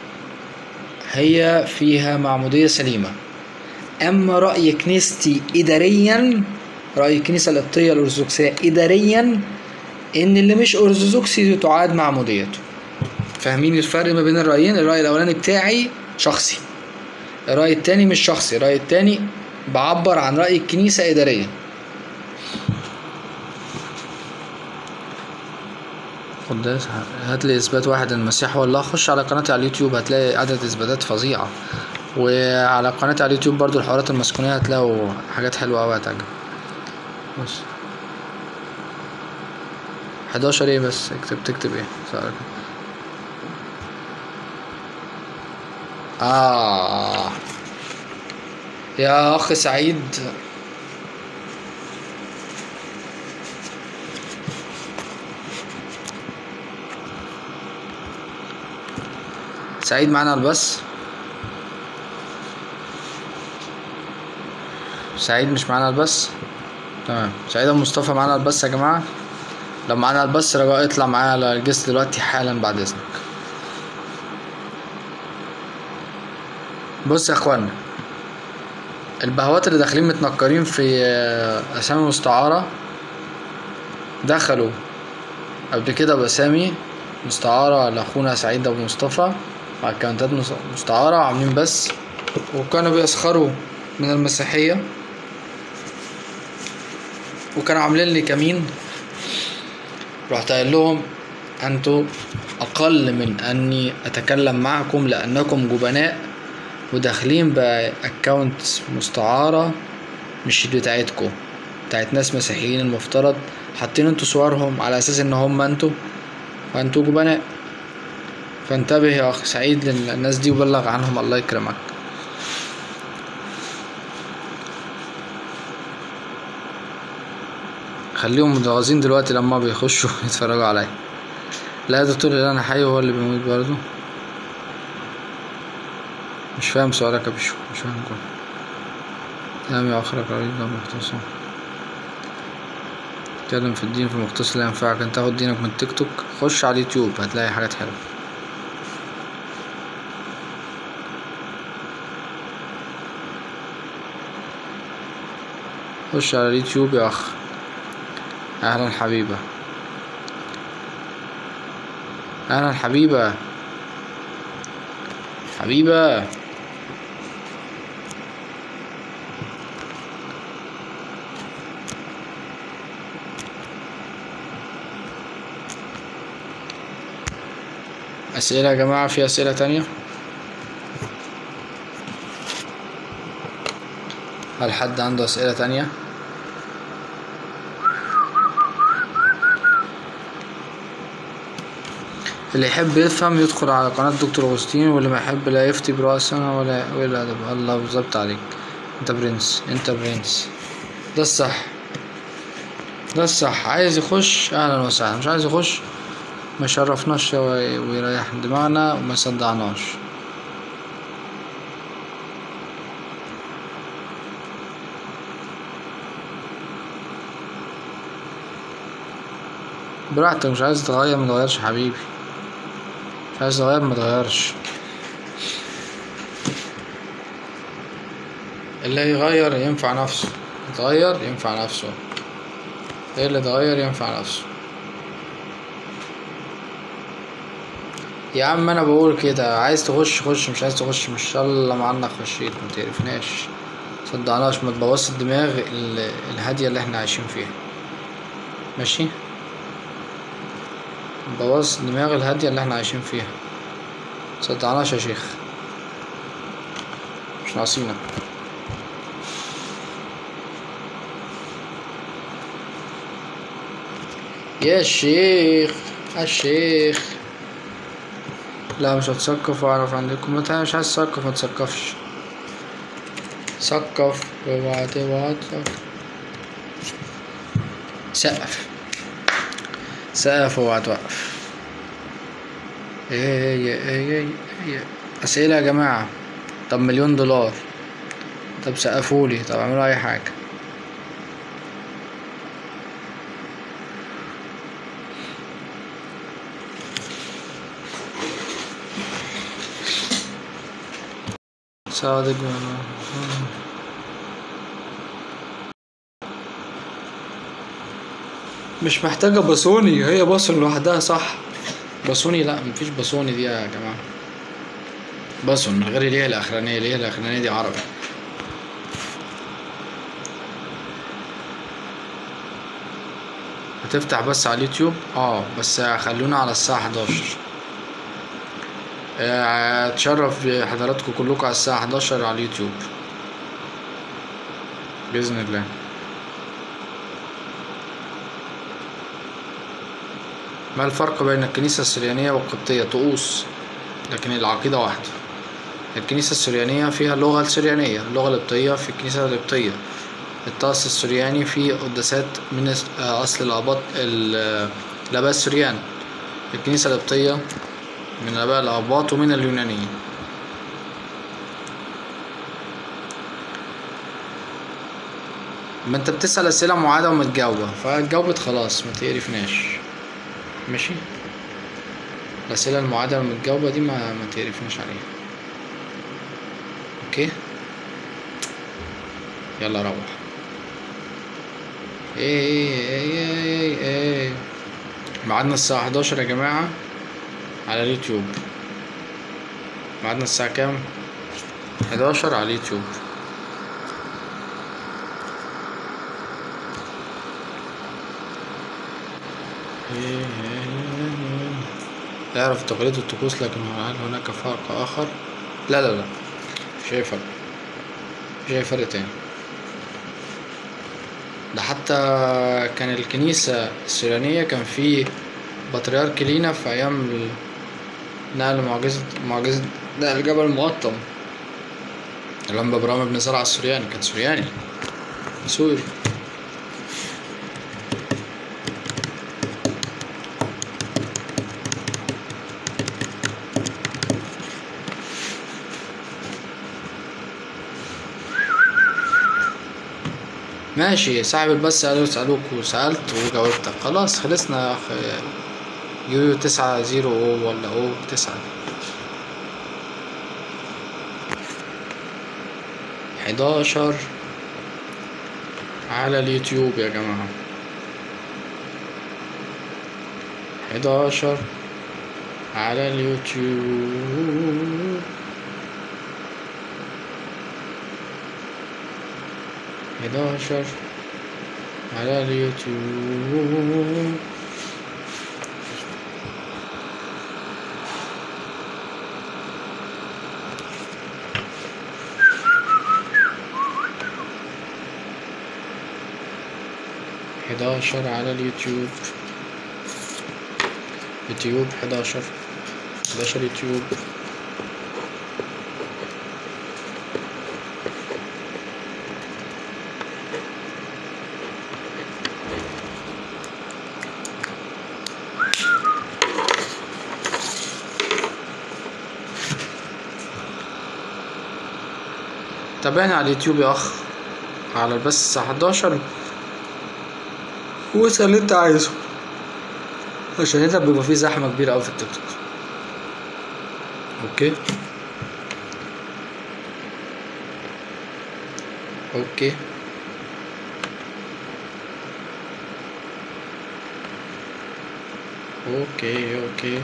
هي فيها معمودية سليمة أما رأي كنيستي إداريا رأي الكنيسة القبطية الأرثوذكسية إداريا إن اللي مش أرثوذكسي تعاد معموديته فاهمين الفرق ما بين الرأيين الرأي الأولاني بتاعي شخصي الرأي التاني مش شخصي الرأي التاني بعبر عن رأي الكنيسة إداريا قداس هات لي اثبات واحد ان المسيح هو الله خش على قناتي على اليوتيوب هتلاقي عدد اثباتات فظيعه وعلى قناتي على اليوتيوب برضو الحوارات المسكونيه هتلاقوا حاجات حلوه قوي هتعجب بص 11 ايه بس اكتب تكتب ايه سؤالك اه يا اخ سعيد سعيد معانا على البث سعيد مش معانا على البث تمام سعيد ابو مصطفى معانا على البث يا جماعه لو معانا على البث رجاء اطلع معايا على الجست دلوقتي حالا بعد اذنك بص يا اخوانا البهوات اللي داخلين متنكرين في آه، اسامي مستعاره دخلوا قبل كده باسامي مستعاره لاخونا سعيد ابو مصطفى على اكونتات مس- مستعاره وعاملين بس وكانوا بيسخروا من المسيحيه وكانوا عاملين لي كمين رحت قايل لهم انتوا اقل من اني اتكلم معكم لانكم جبناء وداخلين باكونت مستعاره مش بتاعتكم بتاعت ناس مسيحيين المفترض حاطين انتوا صورهم على اساس ان هم انتوا فانتوا جبناء فانتبه يا اخ سعيد للناس دي وبلغ عنهم الله يكرمك خليهم متغاظين دلوقتي لما بيخشوا يتفرجوا عليا لا يا دكتور انا حي هو اللي بيموت برضه مش فاهم سؤالك يا بشو مش فاهم كله نعم يا اخرك قريب ده مختصر اتكلم في الدين في مختصر لا ينفعك انت تاخد دينك من تيك توك خش على اليوتيوب هتلاقي حاجات حلوه خش على اليوتيوب يا اخ اهلا حبيبه اهلا حبيبه حبيبه أسئلة يا جماعة في أسئلة تانية هل حد عنده أسئلة تانية اللي يحب يفهم يدخل على قناة دكتور أغسطين واللي ما يحب لا يفتي برأسنا ولا ولا أدب الله بالظبط عليك أنت برنس أنت برنس ده الصح ده الصح عايز يخش أهلا وسهلا مش عايز يخش ما شرفناش ويريح دماغنا وما صدعناش براحتك مش عايز تغير ما تغيرش حبيبي مش عايز تغير ما تغيرش اللي يغير ينفع نفسه يتغير ينفع نفسه ايه اللي يتغير ينفع نفسه يا عم انا بقول كده عايز تخش خش مش عايز تخش مش شاء الله معانا خشيت ما تقرفناش صدعناش ما تبوظش الدماغ ال- الهادية اللي احنا عايشين فيها ماشي بوظ الدماغ الهادية اللي احنا عايشين فيها صدعناش يا شيخ مش ناقصينك يا شيخ الشيخ لا مش هتثقف واعرف عندكم متى مش عايز تثقف ما تثقفش ثقف اوعى اوعى تثقف. سقف سقف اوعى توقف ايه ايه ايه ايه اسئلة يا جماعة طب مليون دولار طب سقفولي طب اعملوا اي حاجة صادق مش محتاجة باسوني هي باسون لوحدها صح باسوني لا مفيش باسوني دي يا جماعة باسون من غير الياء الأخرانية الياء الأخرانية دي عربي هتفتح بس على اليوتيوب اه بس خلونا على الساعة 11 آه، اتشرف بحضراتكم كلكم على الساعة 11 على اليوتيوب بإذن الله ما الفرق بين الكنيسة السريانية والقبطية طقوس لكن العقيدة واحدة الكنيسة السريانية فيها اللغة السريانية اللغة القبطية في الكنيسة القبطية الطقس السرياني فيه قداسات من اس- آه، أصل الآباط ال- الآباء السريان الكنيسة القبطية من آباء الآباط ومن اليونانيين ما انت بتسأل أسئلة معادة ومتجاوبة فجاوبت خلاص ما تقرفناش ماشي الأسئلة المعادة والمتجاوبة دي ما ما تقرفناش عليها اوكي يلا روح ايه ايه ايه ايه ميعادنا الساعة 11 يا جماعة على اليوتيوب ميعادنا الساعة كام؟ 11 على اليوتيوب يعرف تقاليد الطقوس لكن هل هناك فرق آخر؟ لا لا لا مش أي فرق مش أي فرق تاني ده حتى كان الكنيسة السريانية كان في بطريرك لينا في أيام ال- نقل معجزة معجزة نقل جبل المقطم الأنبا إبراهيم بن زرع السرياني كان سرياني سوري ماشي صاحب البث قالوا يسألوك وسألت وجاوبتك خلاص خلصنا يا أخ يو تسعة زيرو أو ولا أو تسعة حداشر على اليوتيوب يا جماعة حداشر على اليوتيوب حداشر على اليوتيوب حداشر على اليوتيوب يوتيوب حداشر حداشر يوتيوب تابعنا على اليوتيوب يا اخ على البث الساعة 11 واسأل اللي انت عايزه عشان هنا بيبقى فيه زحمة كبيرة أوي في التيك توك اوكي اوكي اوكي اوكي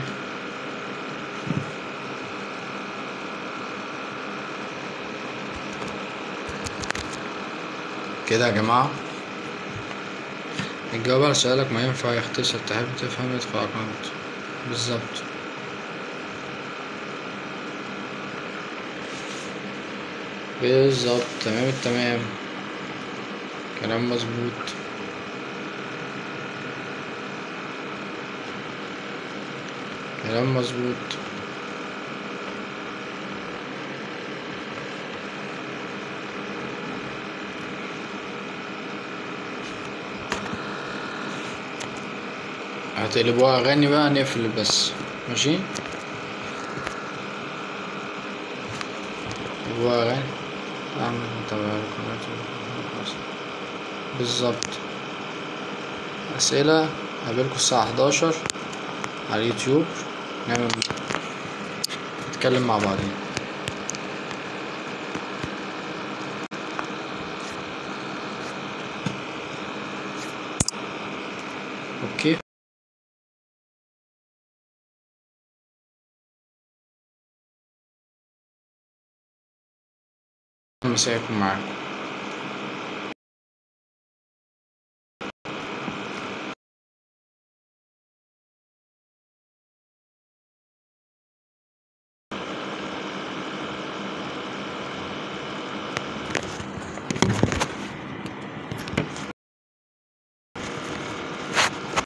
كده يا جماعة الجواب على سؤالك ما ينفع يختصر تحب تفهم ادخل اكونت بالظبط بالظبط تمام التمام كلام مظبوط كلام مظبوط هتقلبوها اغاني بقى نقفل بس ماشي تقلبوها اغاني اعمل متابعة القناة بالظبط اسئلة قابلكوا الساعة 11 على اليوتيوب نعمل نتكلم مع بعضين اوكي مساء يكون معاكم